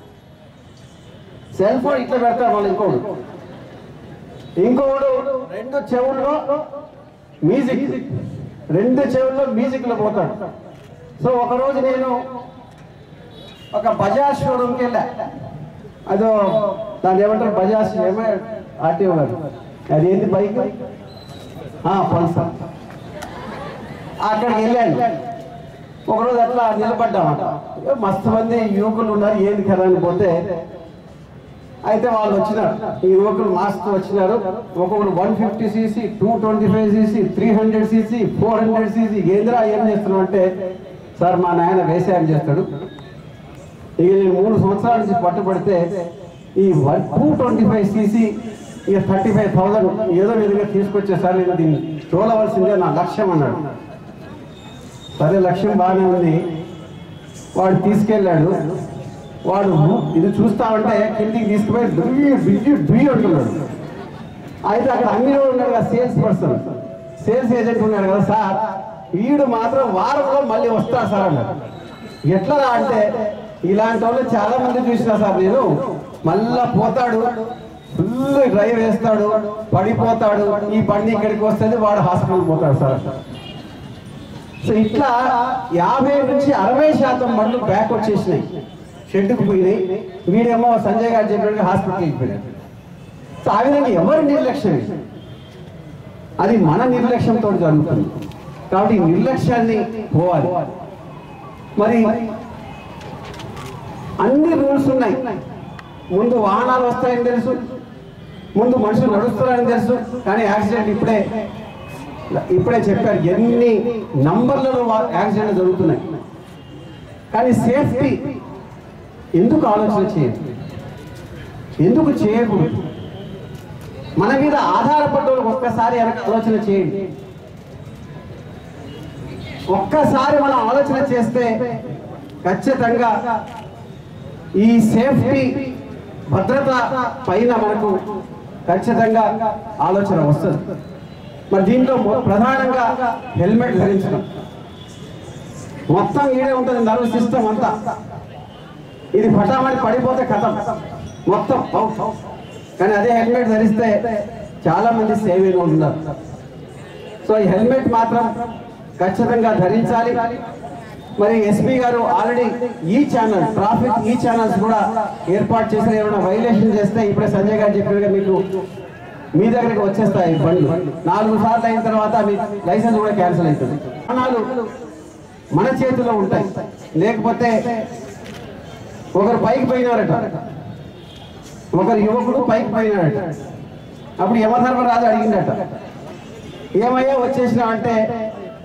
సెల్ ఫోన్ ఇట్లా పెడతాడు మళ్ళీ ఇంకోడు ఇంకోడు రెండు చెవుల్లో మ్యూజిక్ రెండు చెవుల్లో మ్యూజిక్ లో పోతాడు సో ఒకరోజు నేను ఒక బజాజ్ షోరూమ్కి వెళ్ళా అదో దాన్ని ఏమంటారు బజాజ్ ఏమో ఆర్టీఓ గారు అది ఏంటి బైక్ పల్సర్ అక్కడికి వెళ్ళాను ఒకరోజు అట్లా నిలబడ్డామట ఏ మస్తు మంది యువకులు ఉన్నారు ఏంది కదా అని పోతే అయితే వాళ్ళు వచ్చినారు ఈ యువకులు మాస్తో వచ్చినారు ఒక్కొక్కరు one fifty CC two twenty five CC three hundred CC four hundred CC ఏంద్రా ఏం చేస్తున్నావు అంటే సార్ మా నాయన వ్యవసాయం చేస్తాడు ఇక నేను మూడు సంవత్సరాల నుంచి పట్టుబడితే ఈ one two twenty five CC ఇక థర్టీ ఫైవ్ థౌసండ్ ఏదో విధంగా తీసుకొచ్చేసారి నేను దీన్ని చూడవలసిందే నా లక్ష్యం అన్నాడు సరే లక్ష్యం బాగానే ఉంది వాడు తీసుకెళ్ళాడు వాడు ఇది చూస్తామంటే కిందికి తీసుకుపోయి డుయ్యి డుయ్యి డుయ్యి అంటున్నాడు అయితే అక్కడ అమ్మిలో ఉన్నాడు కదా సేల్స్ పర్సన్ సేల్స్ ఏజెంట్ ఉన్నాడు కదా సార్ వీడు మాత్రం వారంలో మళ్ళీ వస్తాడు సార్ అన్నాడు ఎట్లా అంటే ఇలాంటి వాళ్ళు చాలా మంది చూసిన సార్ నేను మళ్ళా పోతాడు ఫుల్ డ్రైవ్ వేస్తాడు పడిపోతాడు ఈ బండి ఇక్కడికి వస్తుంది వాడు హాస్పిటల్ పోతాడు సార్ సో ఇట్లా యాభై నుంచి అరవై శాతం బండ్లు బ్యాక్ వచ్చేసినాయి షెడ్డుకు పోయినాయి వీడేమో సంజయ్ గారు చెప్పినట్టుగా హాస్పిటల్కి వెళ్ళిపోయాడు సో ఆ విధంగా ఎవరి నిర్లక్ష్యం ఇది? అది మన నిర్లక్ష్యంతో జరుగుతుంది కాబట్టి ఈ నిర్లక్ష్యాన్ని పోవాలి మరి అన్ని రూల్స్ ఉన్నాయి ముందు వాహనాలు వస్తాయని తెలుసు ముందు మనుషులు నడుస్తారని తెలుసు కానీ యాక్సిడెంట్ ఇప్పుడే ఇప్పుడే చెప్పారు ఎన్ని నంబర్లలో వా- యాక్సిడెంట్ జరుగుతున్నాయి కానీ సేఫ్టీ ఎందుకు ఆలోచన చేయదు ఎందుకు చేయకూడదు మన మీద ఆధారపడ్డ వాళ్ళకి ఒక్కసారి వెనక ఆలోచన చేయండి ఒక్కసారి మనం ఆలోచన చేస్తే ఖచ్చితంగా ఈ సేఫ్టీ భద్రత పైన మనకు ఖచ్చితంగా ఆలోచన వస్తుంది మరి దీంట్లో మొ- ప్రధానంగా హెల్మెట్ ధరించడం మొత్తం ఈడే ఉంటుంది నర్వ్ సిస్టమ్ అంతా ఇది పటామని పడిపోతే కథం మొత్తం అవుట్. కానీ అదే హెల్మెట్ ధరిస్తే చాలా మంది సేవ్ ఉన్నారు సో ఈ హెల్మెట్ మాత్రం ఖచ్చితంగా ధరించాలి మరి ఎస్పీ గారు ఆల్రెడీ ఈ ఛానల్ ట్రాఫిక్ ఈ ఛానల్స్ కూడా ఏర్పాటు చేసిన ఏమైనా వైలేషన్ చేస్తే ఇప్పుడే సంజయ్ గారు చెప్పినట్టుగా మీకు మీ దగ్గరికి వచ్చేస్తాయి బండ్లు నాలుగు సార్లు అయిన తర్వాత మీ లైసెన్స్ కూడా క్యాన్సిల్ అవుతుంది వాహనాలు మన చేతిలో ఉంటాయి లేకపోతే ఒకరు పైకి పోయినారట ఒకరు యువకుడు పైకి పోయినాడట అప్పుడు యమధర్మరాజు అడిగిండట ఏమయ్యా వచ్చేసినా అంటే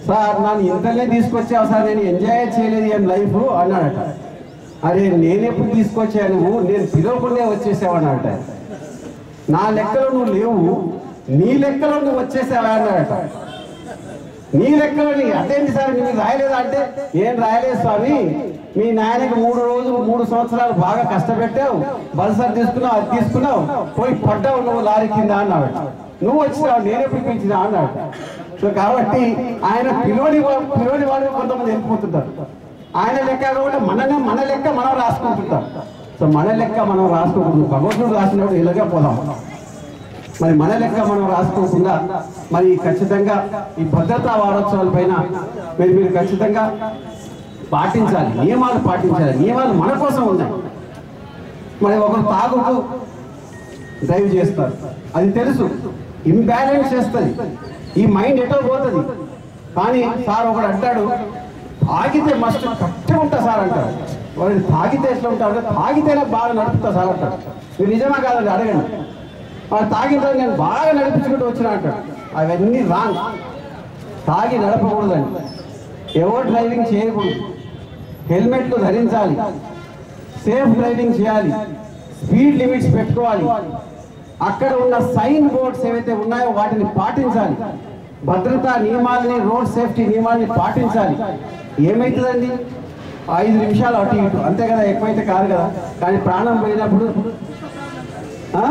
సార్ నన్ను ఇంతలే తీసుకొచ్చావు సార్ నేను ఎంజాయ్ చేయలేదు ఏం లైఫ్ అన్నాడట అరే నేను ఎప్పుడు తీసుకొచ్చాను నువ్వు నేను పిలవకుండా వచ్చేసావు అన్నాడట నా లెక్కలో నువ్వు లేవు నీ లెక్కలో నువ్వు వచ్చేసావా అన్నాడట నీ లెక్కలో నీ అదేంటి సార్ నీకు రాయలేదా అంటే ఏం రాయలేదు స్వామి మీ నాయనకి మూడు రోజులు మూడు సంవత్సరాలు బాగా కష్టపెట్టావు బల్సర్ తీసుకున్నావు అది తీసుకున్నావు పోయి పడ్డావు నువ్వు లారీ కింద అన్నాడు నువ్వు వచ్చినావు నేనే పిలిపించినా అన్నాడు సో కాబట్టి ఆయన పిలోని వా- పిలోని వాళ్ళు కొంతమంది వెళ్ళిపోతుంటారు ఆయన లెక్క కాబట్టి మననే మన లెక్క మనం రాసుకుంటుంటాం సో మన లెక్క మనం రాసుకోకూడదు భగవంతుడు రాసినప్పుడు ఇలాగే పోదాం మరి మన లెక్క మనం రాసుకోకుండా మరి ఖచ్చితంగా ఈ భద్రతా వారోత్సవాల పైన మరి మీరు ఖచ్చితంగా పాటించాలి నియమాలు పాటించాలి నియమాలు మన కోసం ఉన్నాయి మరి ఒకరు తాగుతూ డ్రైవ్ చేస్తారు అది తెలుసు ఇంబ్యాలెన్స్ చేస్తుంది ఈ మైండ్ ఎటో పోతుంది కానీ సార్ ఒకడు అంటాడు తాగితే మస్ట్ కరెక్ట్గా ఉంటా సార్ అంటాడు వాడు తాగితే ఎట్లా ఉంటాడు అంటే తాగితేనే బాగా నడుపుతా సార్ అంటాడు మీరు నిజమా కాదండి అడగండి వాడు తాగిన తర్వాత నేను బాగా నడిపించుకుంటూ వచ్చిన అంటాడు అవన్నీ రాంగ్ తాగి నడపకూడదండి ఎవరు డ్రైవింగ్ చేయకూడదు హెల్మెట్లు ధరించాలి సేఫ్ డ్రైవింగ్ చేయాలి స్పీడ్ లిమిట్స్ పెట్టుకోవాలి అక్కడ ఉన్న సైన్ బోర్డ్స్ ఏవైతే ఉన్నాయో వాటిని పాటించాలి భద్రతా నియమాలని రోడ్ సేఫ్టీ నియమాలని పాటించాలి ఏమవుతుందండి ఐదు నిమిషాలు అటు ఇటు అంతే కదా ఎక్కువైతే కాదు కదా కానీ ప్రాణం పోయినప్పుడు ఆ?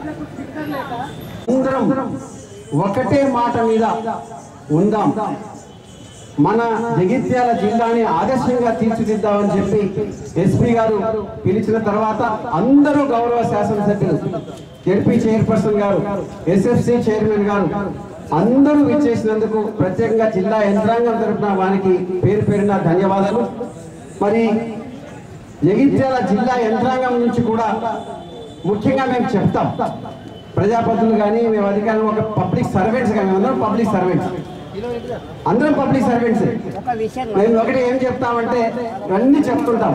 అందరం ఒకటే మాట మీద ఉందాం మన జగిత్యాల జిల్లాని ఆదర్శంగా తీర్చిదిద్దామని చెప్పి ఎస్పీ గారు పిలిచిన తర్వాత అందరూ గౌరవ శాసనసభ్యులు జడ్పీ చైర్పర్సన్ గారు ఎస్ఎఫ్సి చైర్మన్ గారు అందరూ విచ్చేసినందుకు ప్రత్యేకంగా జిల్లా యంత్రాంగం తరపున వారికి పేరు పేరున ధన్యవాదాలు మరి జగిత్యాల జిల్లా యంత్రాంగం నుంచి కూడా ముఖ్యంగా మేము చెప్తాం ప్రజాపతులు కానీ మేము అధికారులు ఒక పబ్లిక్ సర్వెంట్స్ కానీ అందరం పబ్లిక్ సర్వెంట్స్ అందరం పబ్లిక్ సర్వెంట్స్ మేము ఒకటి ఏం చెప్తామంటే ఇవన్నీ చెప్తుంటాం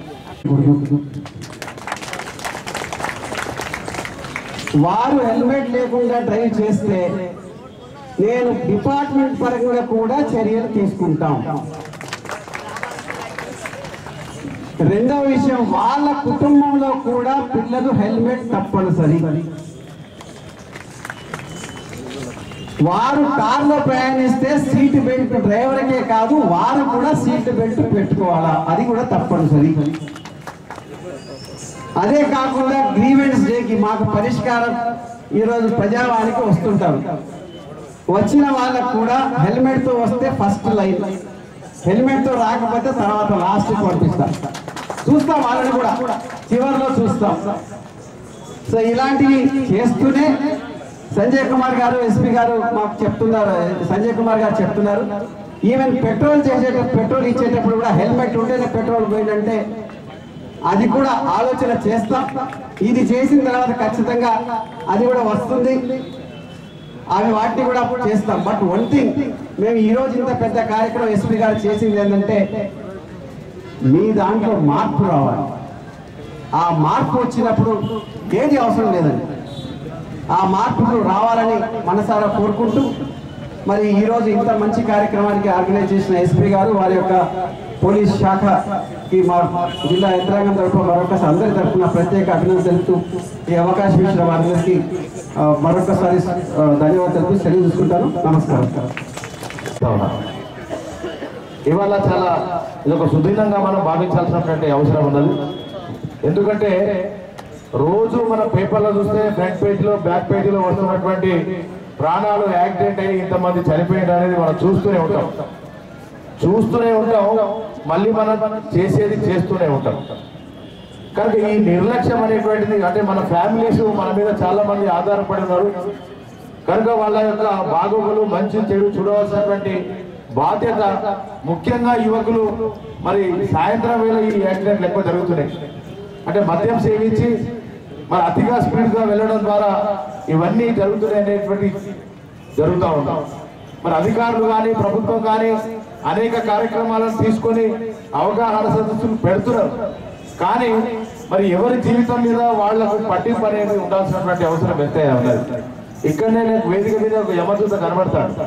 వారు హెల్మెట్ లేకుండా డ్రైవ్ చేస్తే నేను డిపార్ట్మెంట్ పరంగా కూడా చర్యలు తీసుకుంటాం రెండవ విషయం వాళ్ళ కుటుంబంలో కూడా పిల్లలు హెల్మెట్ తప్పనిసరి వారు కారులో ప్రయాణిస్తే సీట్ బెల్ట్ డ్రైవర్కే కాదు వారు కూడా సీట్ బెల్ట్ పెట్టుకోవాలా అది కూడా తప్పనిసరి అదే కాకుండా గ్రీవెన్స్ డేకి మాకు పరిష్కారం ఈరోజు ప్రజావానికి వస్తుంటారు వచ్చిన వాళ్ళకు కూడా హెల్మెట్ తో వస్తే ఫస్ట్ లైన్ హెల్మెట్ తో రాకపోతే తర్వాత లాస్ట్ పంపిస్తాం చూస్తాం వాళ్ళని కూడా చివరిలో చూస్తాం సో ఇలాంటివి చేస్తూనే సంజయ్ కుమార్ గారు ఎస్పీ గారు మాకు చెప్తున్నారు సంజయ్ కుమార్ గారు చెప్తున్నారు ఈవెన్ పెట్రోల్ చేసేటప్పుడు పెట్రోల్ ఇచ్చేటప్పుడు కూడా హెల్మెట్ ఉంటేనే పెట్రోల్ పోయిందంటే అది కూడా ఆలోచన చేస్తాం ఇది చేసిన తర్వాత ఖచ్చితంగా అది కూడా వస్తుంది అవి వాటిని కూడా చేస్తాం బట్ వన్ థింగ్ మేము ఈ రోజు ఇంత పెద్ద కార్యక్రమం ఎస్పీ గారు చేసింది ఏంటంటే మీ దాంట్లో మార్పు రావాలి ఆ మార్పు వచ్చినప్పుడు ఏది అవసరం లేదండి ఆ మార్పులు రావాలని మనసారా కోరుకుంటూ మరి ఈ రోజు ఇంత మంచి కార్యక్రమానికి ఆర్గనైజ్ చేసిన ఎస్పీ గారు వారి యొక్క పోలీస్ శాఖకి మా జిల్లా యంత్రాంగం తరఫున మరొకసారి అందరి తరఫున ప్రత్యేక అభినందన తెలుపుతూ ఈ అవకాశం ఇచ్చిన వారందరికీ ఆ, మరొకసారి ఆ, ధన్యవాదాలు తెలుపుతూ సెలవు తీసుకుంటాను నమస్కారం ఇవాళ చాలా ఇది ఒక సుదీర్ఘంగా మనం భావించాల్సినటువంటి అవసరం ఉన్నది ఎందుకంటే రోజు మన పేపర్లో చూస్తే ఫ్రంట్ పేజీలో బ్యాక్ పేజీలో వస్తున్నటువంటి ప్రాణాలు యాక్సిడెంట్ అయ్యి ఇంతమంది చనిపోయింది అనేది మనం చూస్తూనే ఉంటాం చూస్తూనే ఉంటాం మళ్ళీ మనం చేసేది చేస్తూనే ఉంటాం కనుక ఈ నిర్లక్ష్యం అనేటువంటిది అంటే మన ఫ్యామిలీస్ మన మీద చాలా మంది ఆధారపడి ఉన్నారు కనుక వాళ్ళ యొక్క బాగోగులు మంచి చెడు చూడవలసినటువంటి బాధ్యత ముఖ్యంగా యువకులు మరి సాయంత్రం వేళ ఈ యాక్సిడెంట్లు ఎక్కువ జరుగుతున్నాయి అంటే మద్యం సేవించి మరి అతిగా స్పీడ్ గా వెళ్ళడం ద్వారా ఇవన్నీ జరుగుతున్నాయి అనేటువంటి జరుగుతూ ఉంటాం మరి అధికారులు కానీ ప్రభుత్వం కానీ అనేక కార్యక్రమాలను తీసుకొని అవగాహన సదస్సులు పెడుతున్నారు కానీ మరి ఎవరి జీవితం మీద వాళ్లకు పట్టింపు అనేది ఉండాల్సినటువంటి అవసరం ఎంతైనా ఉన్నది ఇక్కడనే నాకు వేదిక మీద ఒక యమదూత కనబడతాడు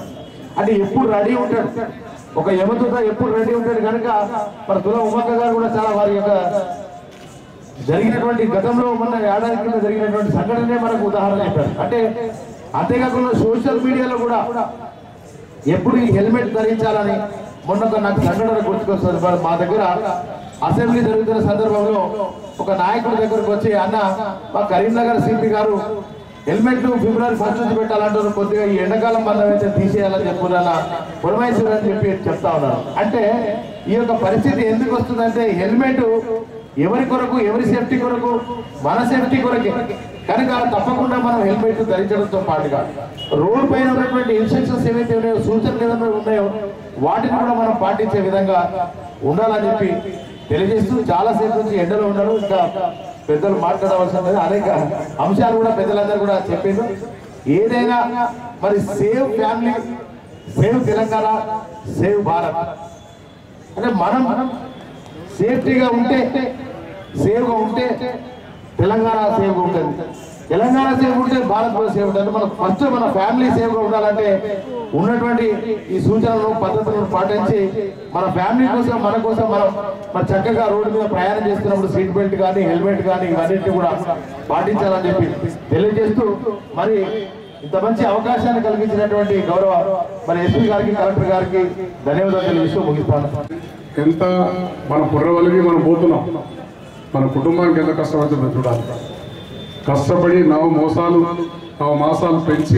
అంటే ఎప్పుడు రెడీ ఉంటాడు ఒక యమదూత ఎప్పుడు రెడీ ఉంటాడు కనుక మన తుల ఉమక్క గారు కూడా చాలా వారి యొక్క జరిగినటువంటి గతంలో మొన్న ఏడాది కింద జరిగినటువంటి సంఘటనే మనకు ఉదాహరణ చెప్పారు అంటే అంతేకాకుండా సోషల్ మీడియాలో కూడా ఎప్పుడు ఈ హెల్మెట్ ధరించాలని మొన్న ఒక నాకు సంఘటన గుర్తుకొస్తుంది మరి మా దగ్గర అసెంబ్లీ జరుగుతున్న సందర్భంలో ఒక నాయకుడి దగ్గరకు వచ్చి అన్న మా కరీంనగర్ సిపి గారు హెల్మెట్ ఫిబ్రవరి ఫస్ట్ నుంచి పెట్టాలంటారు కొద్దిగా ఈ ఎండాకాలం బంధం అయితే తీసేయాలని చెప్పుకున్నా పురమేశ్వరు అని చెప్పి చెప్తా ఉన్నారు అంటే ఈ యొక్క పరిస్థితి ఎందుకు వస్తుందంటే హెల్మెట్ ఎవరి కొరకు ఎవరి సేఫ్టీ కొరకు మన సేఫ్టీ కొరకే కనుక తప్పకుండా మనం హెల్మెట్ ధరించడంతో పాటుగా రోడ్ పైన ఉన్నటువంటి ఇన్స్ట్రక్షన్స్ ఏవైతే ఉన్నాయో సూచనలు ఏమైనా ఉన్నాయో వాటిని కూడా మనం పాటించే విధంగా ఉండాలని చెప్పి తెలియజేస్తూ చాలా సేపు నుంచి ఎండలో ఉన్నారు ఇంకా పెద్దలు మాట్లాడవలసిన మీద అనేక అంశాలు కూడా పెద్దలందరూ కూడా చెప్పిండ్రు ఏదైనా మరి save family save Telangana save Bharat అంటే మనం సేఫ్టీగా ఉంటే సేఫ్గా ఉంటే తెలంగాణ సేఫ్గా ఉంటుంది తెలంగాణ సేఫ్ ఉంటే భారత్ కూడా సేఫ్ ఉంటుంది మనం ఫస్ట్ మన ఫ్యామిలీ సేఫ్గా ఉండాలంటే ఉన్నటువంటి ఈ సూచనలను పద్ధతులను పాటించి మన ఫ్యామిలీ కోసం మన కోసం మనం మన చక్కగా రోడ్డు మీద ప్రయాణం చేస్తున్నప్పుడు సీట్ బెల్ట్ కానీ హెల్మెట్ కానీ ఇవన్నింటినీ కూడా పాటించాలని చెప్పి తెలియజేస్తూ మరి ఇంత మంచి అవకాశాన్ని కలిగించినటువంటి గౌరవ మరి ఎస్పీ గారికి కలెక్టర్ గారికి ధన్యవాదాలు తెలియజేస్తూ ముగిస్తాను ఎంత మన కుర్రవలిగి మనం పోతున్నాం మన కుటుంబానికి ఎంత కష్టపడుతుందో చూడాలి కష్టపడి నవ మోసాలు నవ మాసాలు పెంచి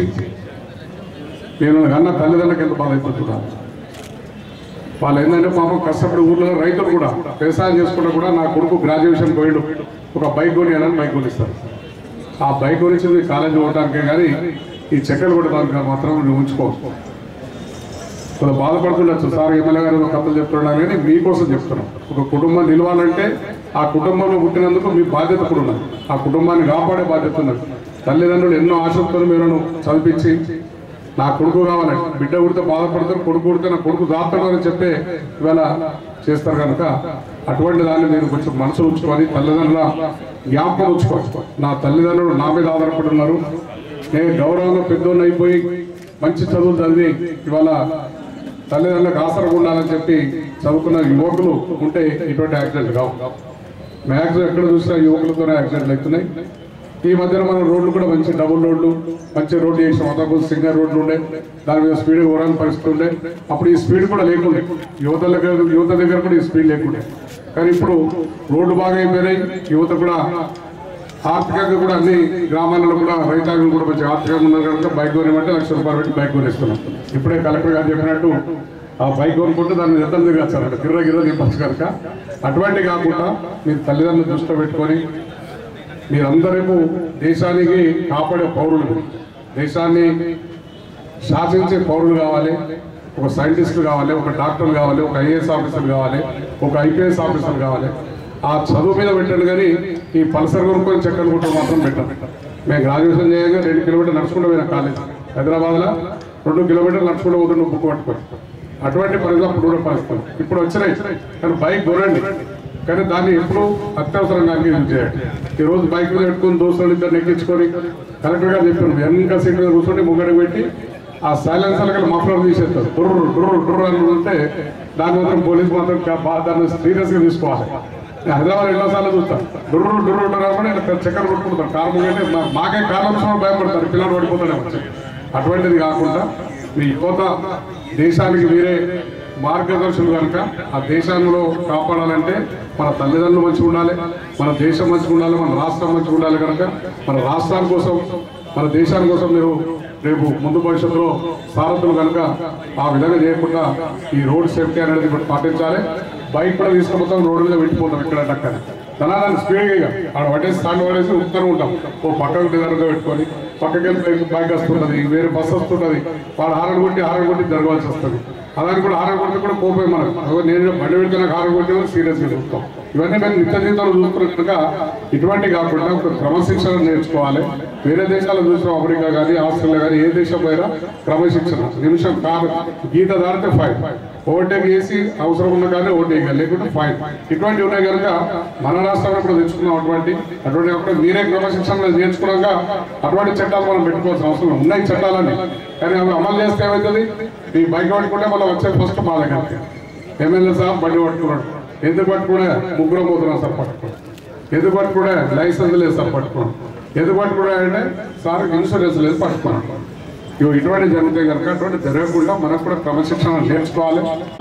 నేను కన్నా తల్లిదండ్రులకు ఎంత బాధ అయిపోతుంది చూడాలి వాళ్ళు ఏంటంటే పాపం కష్టపడి ఊర్లో రైతులు కూడా వ్యవసాయం చేసుకుంటూ కూడా నా కొడుకు గ్రాడ్యుయేషన్ పోయాడు ఒక బైక్ కొనియాలని బైక్ కొనిస్తారు ఆ బైక్ కొనిచ్చింది కాలేజీ పోవడానికే కానీ ఈ చెక్కలు కొట్టడానికి మాత్రం నువ్వు ఉంచుకో కొంత బాధపడుతుండొచ్చు సార్ ఎమ్మెల్యే గారు ఏదో కథలు చెప్తున్నాను కానీ మీకోసం చెప్తున్నాం ఒక కుటుంబం నిలవాలంటే ఆ కుటుంబంలో పుట్టినందుకు మీ బాధ్యత కూడా ఉన్నది ఆ కుటుంబాన్ని కాపాడే బాధ్యత ఉన్నది తల్లిదండ్రులు ఎన్నో ఆశలతో మీరు చదివించి నా కొడుకు కావాలి బిడ్డ పుడితే బాధపడతారు కొడుకు పుడితే నా కొడుకు దాస్తాడు అని చెప్పే ఇవాళ చేస్తారు కనుక అటువంటి దాన్ని మీరు కొంచెం మనసు ఉంచుకొని తల్లిదండ్రుల జ్ఞాపకం ఉంచుకోవచ్చు నా తల్లిదండ్రులు నా మీద ఆధారపడి ఉన్నారు నేను గౌరవంగా పెద్దోళ్ళు అయిపోయి మంచి చదువులు చదివి ఇవాళ తల్లిదండ్రులకు ఆసరగా ఉండాలని చెప్పి చదువుకున్న యువకులు ఉంటే ఇటువంటి యాక్సిడెంట్ కావు మ్యాక్సిమం ఎక్కడ చూసినా యువకులతోనే యాక్సిడెంట్లు అవుతున్నాయి ఈ మధ్యన మనం రోడ్లు కూడా మంచి డబుల్ రోడ్లు మంచి రోడ్లు చేసాం అంతకు సింగర్ రోడ్లు ఉండే దాని మీద స్పీడ్ ఓరాని పరిస్థితి ఉండే అప్పుడు ఈ స్పీడ్ కూడా లేకుండే యువత దగ్గర యువత దగ్గర కూడా ఈ స్పీడ్ లేకుండే కానీ ఇప్పుడు రోడ్డు బాగా అయిపోయినాయి యువత కూడా ఆర్థికంగా కూడా అన్ని గ్రామాలలో కూడా రైతాంగం కూడా మంచి ఆర్థికంగా ఉన్నారు కనుక బైక్ కొనిమంటే లక్ష రూపాయలు పెట్టి బైక్ కొనిస్తున్నాం ఇప్పుడే కలెక్టర్ గారు చెప్పినట్టు ఆ బైక్ కొనుక్కుంటే దాన్ని ఎద్దలు దిగచ్చారంట గిర్ర గిర్ర దింపచ్చు కనుక అటువంటి కాకుండా మీరు తల్లిదండ్రులు దృష్టిలో పెట్టుకొని మీరందరూ దేశానికి కాపాడే పౌరులు దేశాన్ని శాసించే పౌరులు కావాలి ఒక సైంటిస్టులు కావాలి ఒక డాక్టర్లు కావాలి ఒక ఐఏఎస్ ఆఫీసర్ కావాలి ఒక ఐపీఎస్ ఆఫీసర్ కావాలి ఆ చదువు మీద పెట్టండి కానీ ఈ పల్సర్ కొనుక్కొని చక్కని గుట్ట మాత్రం పెట్టండి మేము గ్రాడ్యుయేషన్ చేయగా రెండు కిలోమీటర్లు నడుచుకుంటూ పోయినా కాలేజ్ హైదరాబాద్లో రెండు కిలోమీటర్లు నడుచుకుంటూ పోతుండే బుక్ పట్టుకొని అటువంటి పరిస్థితి అప్పుడు కూడా పరిస్థితులు ఇప్పుడు వచ్చినాయి కానీ బైక్ కొనండి కానీ దాన్ని ఎప్పుడు అత్యవసరంగా యూజ్ చేయండి ఈ రోజు బైక్ మీద పెట్టుకుని దోస్తులు ఇద్దరు నెక్కించుకొని కలెక్టర్ గారు చెప్పాను వెనక సీట్ మీద కూర్చొని ముంగడి పెట్టి ఆ సైలెన్సర్ కలిసి మఫ్లర్ తీసేస్తారు డుర్రు డుర్రు డుర్రు అని ఉంటే దాని మాత్రం పోలీస్ మాత్రం కా- బా- దాన్ని సీరియస్గా తీసుకోవాలి నేను హైదరాబాద్ ఎన్నోసార్లు చూస్తాను డుర్రు డుర్రు డుర్రు అని ఇలా చక్కెర కొట్టుకుంటారు కారు ముంగంటే మా- మాకే కార్ల విషయంలో భయపడతారు పిల్లలు పడిపోతానే వచ్చి అటువంటిది కాకుండా మీ యువత దేశానికి మీరే మార్గదర్శులు కనుక ఆ దేశంలో కాపాడాలంటే మన తల్లిదండ్రులు మంచిగా ఉండాలి మన దేశం మంచిగా ఉండాలి మన రాష్ట్రం మంచిగా ఉండాలి కనుక మన రాష్ట్రాల కోసం మన దేశాని కోసం మీరు రేపు ముందు భవిష్యత్తులో సారథులు కనుక ఆ విధంగా చేయకుండా ఈ రోడ్ సేఫ్టీ అనేది కూడా పాటించాలి బైక్ కూడా తీసుకుపోతాం రోడ్డు మీద పెట్టిపోతాం ఇక్కడ అక్కడ ధనాలను స్పీడ్గా ఇక ఆడ పట్టేసి స్టాండ్ పడేసి ఉత్తరం ఉంటాం ఓ పక్కకు నిదానంగా పెట్టుకొని పక్కకి వెళ్ళి బైక్ వస్తుంటుంది వేరే బస్సు వస్తుంటుంది వాడు హారన్ కొట్టి హారన్ కొట్టి జరగాల్సి వస్తుంది అలాగే కూడా హారన్ కొడితే కూడా కోపం మనకు అదో నేను బండి పెడితే నాకు హారన్ కొట్టి సీరియస్గా చెప్తాం ఇవన్నీ మేము నిత్య జీవితంలో చూస్తున్నాం కనుక ఇటువంటి కాకుండా ఒక క్రమశిక్షణ నేర్చుకోవాలి వేరే దేశాల్లో చూసిన అమెరికా కానీ ఆస్ట్రేలియా కానీ ఏ దేశం పోయినా క్రమశిక్షణ నిమిషం కాదు గీత దాటితే ఫైన్ ఓవర్టేక్ చేసి అవసరం ఉన్న కానీ ఓవర్టేక్ లేకుంటే ఫైన్ ఇటువంటివి ఉన్నాయి కనుక మన రాష్ట్రంలో కూడా తెచ్చుకున్నాం అటువంటి అటువంటి అప్పుడు మీరే క్రమశిక్షణ నేర్చుకున్నాక అటువంటి చట్టాలు మనం పెట్టుకోవాల్సిన అవసరం లేదు. ఉన్నాయి చట్టాలని కానీ అవి అమలు చేస్తే ఏమవుతుంది ఈ బైక్ పట్టుకుంటే మళ్ళీ వచ్చేది ఫస్ట్ మా దగ్గర ఎమ్మెల్యే సార్ బండి పట్టుకున్నాడు ఎందుకు పట్టుకునే ముగ్గురు పోతున్నాం సార్ పట్టుకున్నాడు ఎందుకు పట్టుకునే లైసెన్స్ లేదు సార్ పట్టుకున్నాడు ఎందుకు పట్టుకునే అంటే సార్ ఇన్సూరెన్స్ లేదు పట్టుకున్నాడు ఇవి ఇటువంటి జరుగుతాయి కనుక అటువంటి జరగకుండా మనకు కూడా క్రమశిక్షణ నేర్చుకోవాలి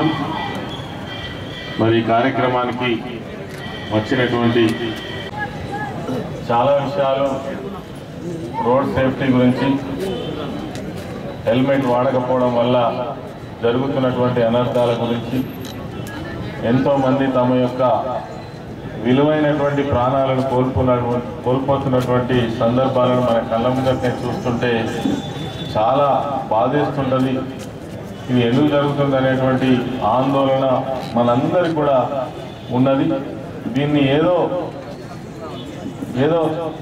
మరి ఈ కార్యక్రమానికి వచ్చినటువంటి చాలా విషయాలు రోడ్ సేఫ్టీ గురించి హెల్మెట్ వాడకపోవడం వల్ల జరుగుతున్నటువంటి అనర్థాల గురించి ఎంతోమంది తమ యొక్క విలువైనటువంటి ప్రాణాలను కోల్పోన కోల్పోతున్నటువంటి సందర్భాలను మన కళ్ళ ముందరనే చూస్తుంటే చాలా బాధేస్తుంటుంది ఇది ఎందుకు జరుగుతుంది అనేటువంటి ఆందోళన మనందరికి కూడా ఉన్నది దీన్ని ఏదో ఏదో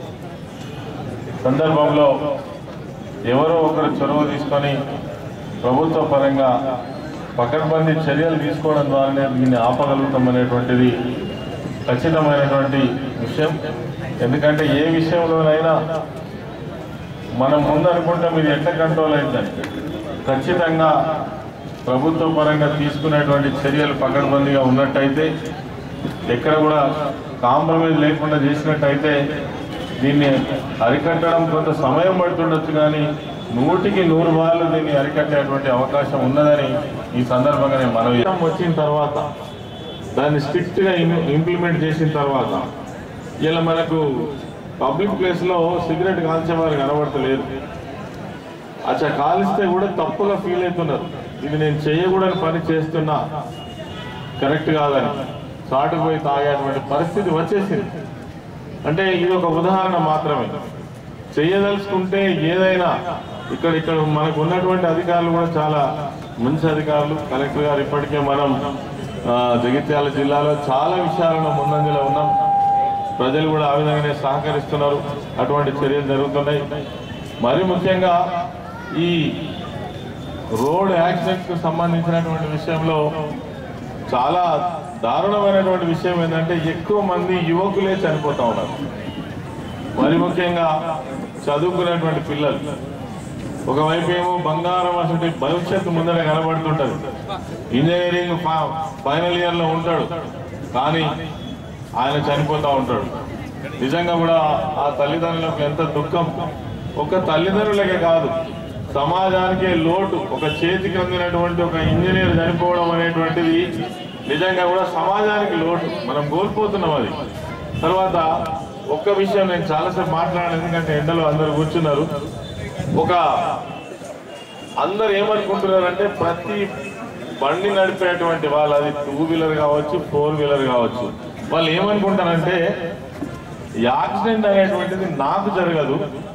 సందర్భంలో ఎవరో ఒకరు చొరవ తీసుకొని ప్రభుత్వ పరంగా పకడ్బందీ చర్యలు తీసుకోవడం ద్వారానే దీన్ని ఆపగలుగుతాం అనేటువంటిది ఖచ్చితమైనటువంటి విషయం ఎందుకంటే ఏ విషయంలోనైనా మనం ముందనుకుంటే మీరు ఎట్లా కంట్రోల్ అయిందని ఖచ్చితంగా ప్రభుత్వ పరంగా తీసుకునేటువంటి చర్యలు పకడ్బందీగా ఉన్నట్టయితే ఎక్కడ కూడా కాంప్రమైజ్ లేకుండా చేసినట్టయితే దీన్ని అరికట్టడం కొంత సమయం పడుతుండొచ్చు కానీ నూటికి నూరు వాళ్ళు దీన్ని అరికట్టేటువంటి అవకాశం ఉన్నదని ఈ సందర్భంగా నేను మనవి వచ్చిన తర్వాత దాన్ని స్ట్రిక్ట్గా ఇంప్లిమెంట్ చేసిన తర్వాత ఇలా మనకు పబ్లిక్ ప్లేస్లో సిగరెట్ కాల్చేవారు కనబడతలేరు అచ్చా కాలిస్తే కూడా తప్పుగా ఫీల్ అవుతున్నారు ఇది నేను చేయకూడని పని చేస్తున్నా కరెక్ట్ కాదని చాటుకు పోయి తాగేటువంటి పరిస్థితి వచ్చేసింది అంటే ఇది ఒక ఉదాహరణ మాత్రమే చేయదలుచుకుంటే ఏదైనా ఇక్కడ ఇక్కడ మనకు ఉన్నటువంటి అధికారులు కూడా చాలా మంచి అధికారులు కలెక్టర్ గారు ఇప్పటికే మనం ఆ, జగిత్యాల జిల్లాలో చాలా విషయాలను ముందంజలో ఉన్నాం ప్రజలు కూడా ఆ విధంగానే సహకరిస్తున్నారు అటువంటి చర్యలు జరుగుతున్నాయి మరి ముఖ్యంగా ఈ రోడ్ యాక్సిడెంట్స్ కు సంబంధించినటువంటి విషయంలో చాలా దారుణమైనటువంటి విషయం ఏంటంటే ఎక్కువ మంది యువకులే చనిపోతా ఉన్నారు మరి ముఖ్యంగా చదువుకునేటువంటి పిల్లలు ఒకవైపు ఏమో బంగారం అసలు భవిష్యత్తు ముందర కనబడుతుంటది ఇంజనీరింగ్ ఫా- ఫైనల్ ఇయర్ లో ఉంటాడు కానీ ఆయన చనిపోతా ఉంటాడు నిజంగా కూడా ఆ తల్లిదండ్రులకు ఎంత దుఃఖం ఒక తల్లిదండ్రులకే కాదు సమాజానికే లోటు ఒక చేతికి అందినటువంటి ఒక ఇంజనీర్ చనిపోవడం అనేటువంటిది నిజంగా కూడా సమాజానికి లోటు మనం కోల్పోతున్నాం అది తర్వాత ఒక్క విషయం నేను చాలాసేపు మాట్లాడాను ఎందుకంటే ఎండలో అందరూ కూర్చున్నారు ఒక అందరు ఏమనుకుంటున్నారంటే ప్రతి బండి నడిపేటువంటి వాళ్ళు అది టూ వీలర్ కావచ్చు ఫోర్ వీలర్ కావచ్చు వాళ్ళు ఏమనుకుంటారంటే యాక్సిడెంట్ అనేటువంటిది నాకు జరగదు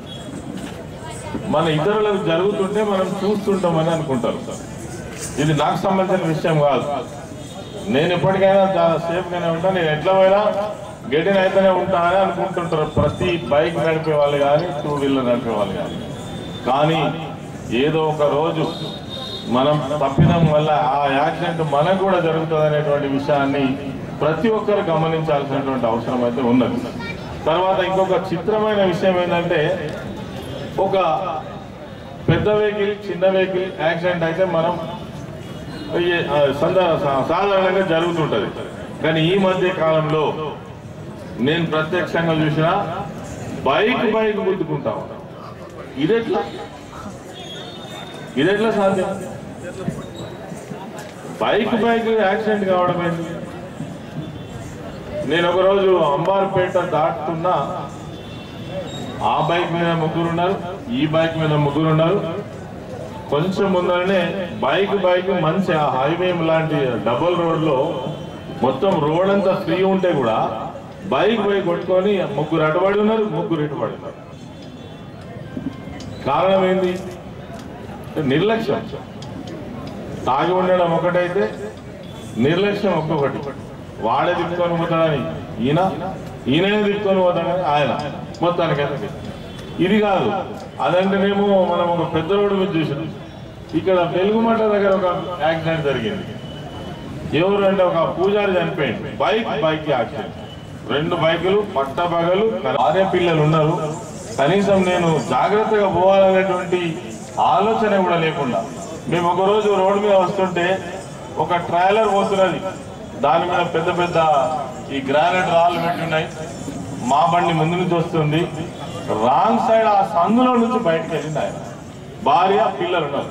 మన ఇతరులకు జరుగుతుంటే మనం చూస్తుంటామని అనుకుంటారు ఇది నాకు సంబంధించిన విషయం కాదు నేను ఎప్పటికైనా చాలా సేఫ్గానే ఉంటా నేను ఎట్లా పోయినా గెటిన్ అయితేనే ఉంటా అని అనుకుంటుంటారు ప్రతి బైక్ నడిపే వాళ్ళు కానీ టూ వీలర్ నడిపే వాళ్ళు కానీ కానీ ఏదో ఒక రోజు మనం తప్పిదం వల్ల ఆ యాక్సిడెంట్ మనకు కూడా జరుగుతుంది అనేటువంటి విషయాన్ని ప్రతి ఒక్కరు గమనించాల్సినటువంటి అవసరం అయితే ఉన్నది తర్వాత ఇంకొక చిత్రమైన విషయం ఏంటంటే ఒక పెద్ద వెహికల్ చిన్న వెహికల్ యాక్సిడెంట్ అయితే మనం ఈ, ఆ, సంద- సా- సాధారణంగా జరుగుతుంటది కానీ ఈ మధ్య కాలంలో నేను ప్రత్యక్షంగా చూసిన బైక్ బైక్ గుద్దుకుంటాం ఇదెట్లా ఇదెట్లా సాధ్యం బైక్ బైక్ యాక్సిడెంట్ కావడం ఏంటి నేను ఒకరోజు అంబార్పేట దాటుతున్నా ఆ బైక్ మీద ముగ్గురు ఉన్నారు ఈ బైక్ మీద ముగ్గురు ఉన్నారు కొంచెం ముందరనే బైక్ బైక్ మంచి ఆ హైవే లాంటి డబుల్ రోడ్ లో మొత్తం రోడ్ అంతా ఫ్రీ ఉంటే కూడా బైక్ బైక్ కొట్టుకొని ముగ్గురు అటుబడి ఉన్నారు ముగ్గురు ఇటుబడి ఉన్నారు కారణం ఏంది నిర్లక్ష్యం తాగి ఉండడం ఒకటైతే నిర్లక్ష్యం ఒక్కొక్కటి వాడే తిప్పుకొని పోతాడని ఈయన ఈయననే తిప్పుకొని పోతాడని ఆయన మొత్తానికి అయితే ఇది కాదు అదంటేనేమో మనం ఒక పెద్ద రోడ్డు మీద చూసినాం ఇక్కడ వెలుగుమట దగ్గర ఒక యాక్సిడెంట్ జరిగింది ఎవరు అంటే ఒక పూజారి చనిపోయింది బైక్ బైక్ యాక్సిడెంట్ రెండు బైకులు పట్టబగలు భార్య పిల్లలు ఉన్నారు కనీసం నేను జాగ్రత్తగా పోవాలనేటువంటి ఆలోచన కూడా లేకుండా మేము ఒక రోజు రోడ్డు మీద వస్తుంటే ఒక ట్రైలర్ పోతున్నది దాని మీద పెద్ద పెద్ద ఈ గ్రానైట్ రాళ్ళు పెట్టున్నాయి మా బండి ముందు నుంచి వస్తుంది రాంగ్ సైడ్ ఆ సందులో నుంచి బయటకు వెళ్ళింది ఆయన భార్య పిల్లలు ఉన్నారు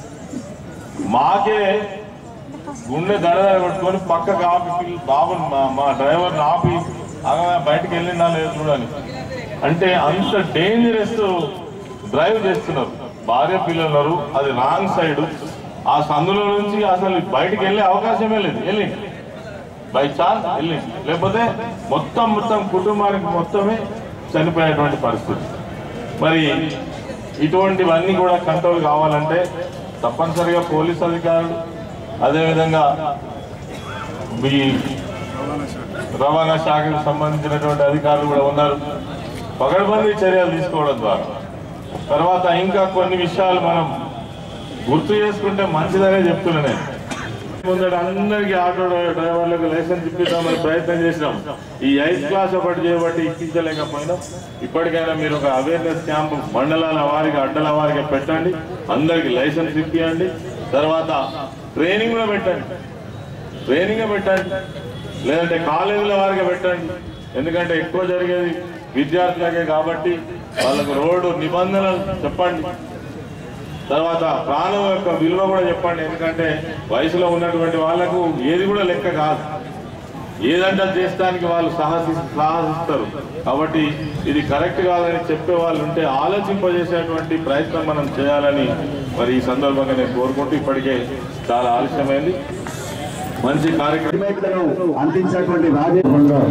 మాకే గుండె దడ కొట్టుకొని పక్కకు ఆపి పిల్ల- బాబుని మా- మా డ్రైవర్ని ఆపి అలా బయటకు వెళ్ళిందా లేదు చూడాలి అంటే అంత డేంజరస్ డ్రైవ్ చేస్తున్నారు భార్య పిల్లలు ఉన్నారు అది రాంగ్ సైడ్ ఆ సందులో నుంచి అసలు బయటికి వెళ్ళే అవకాశమే లేదు వెళ్ళి బై ఛాన్స్ వెళ్ళి లేకపోతే మొత్తం మొత్తం కుటుంబానికి మొత్తమే చనిపోయేటువంటి పరిస్థితి మరి ఇటువంటివన్నీ కూడా కంట్రోల్ కావాలంటే తప్పనిసరిగా పోలీస్ అధికారులు అదేవిధంగా ఈ రవాణా శాఖకు సంబంధించినటువంటి అధికారులు కూడా ఉన్నారు పగడబందీ చర్యలు తీసుకోవడం ద్వారా తర్వాత ఇంకా కొన్ని విషయాలు మనం గుర్తు చేసుకుంటే మంచిదనే చెప్తున్నా నేను ముందర అందరికీ ఆటో డ్రైవర్లకు లైసెన్స్ ఇప్పిద్దామని ప్రయత్నం చేసినాం ఈ ఐదు క్లాస్ ఒకటి చేయబట్టి ఇప్పించలేకపోయినాం ఇప్పటికైనా మీరు ఒక అవేర్నెస్ క్యాంప్ మండలాల వారికి అడ్డల వారికి పెట్టండి అందరికి లైసెన్స్ ఇప్పియండి తర్వాత ట్రైనింగ్ కూడా పెట్టండి ట్రైనింగ్ పెట్టండి లేదంటే కాలేజీల వారికి పెట్టండి ఎందుకంటే ఎక్కువ జరిగేది విద్యార్థులకే కాబట్టి వాళ్ళకు రోడ్డు నిబంధనలు చెప్పండి తర్వాత ప్రాణం యొక్క విలువ కూడా చెప్పండి ఎందుకంటే వయసులో ఉన్నటువంటి వాళ్ళకు ఏది కూడా లెక్క కాదు ఏదంటే అది చేస్తానికి వాళ్ళు సాహసి సాహసిస్తారు కాబట్టి ఇది కరెక్ట్ కాదని చెప్పే వాళ్ళు ఉంటే ఆలోచింపజేసేటువంటి ప్రయత్నం మనం చేయాలని మరి ఈ సందర్భంగా నేను కోరుకుంటూ ఇప్పటికే చాలా ఆలస్యమైంది మంచి కార్యక్రమం అందించినటువంటి రాజే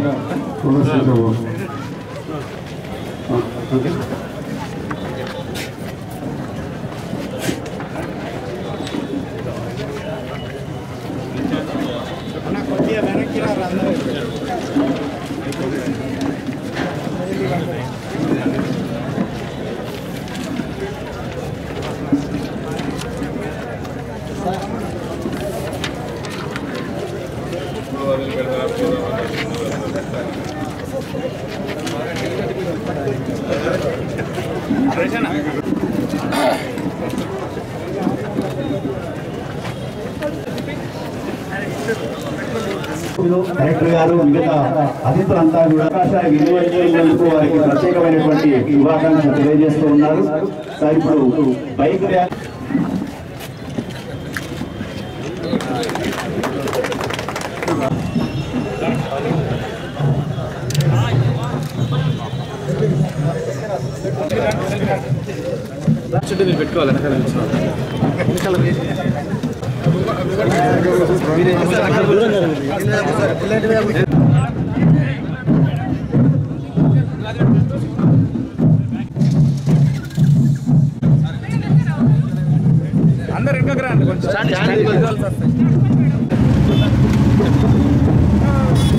కలెక్టర్ గారు మిగతా అతిథులంతా కూడా అవకాశాన్ని వినియోగించేందుకు వారికి ప్రత్యేకమైనటువంటి శుభాకాంక్షలు తెలియజేస్తూ ఉన్నారు సార్ ఇప్పుడు బైక్ ర్యాలీ చుట్టూ మీరు పెట్టుకోవాలి వెనకాల అందరు ఇంకా రండి కొంచెం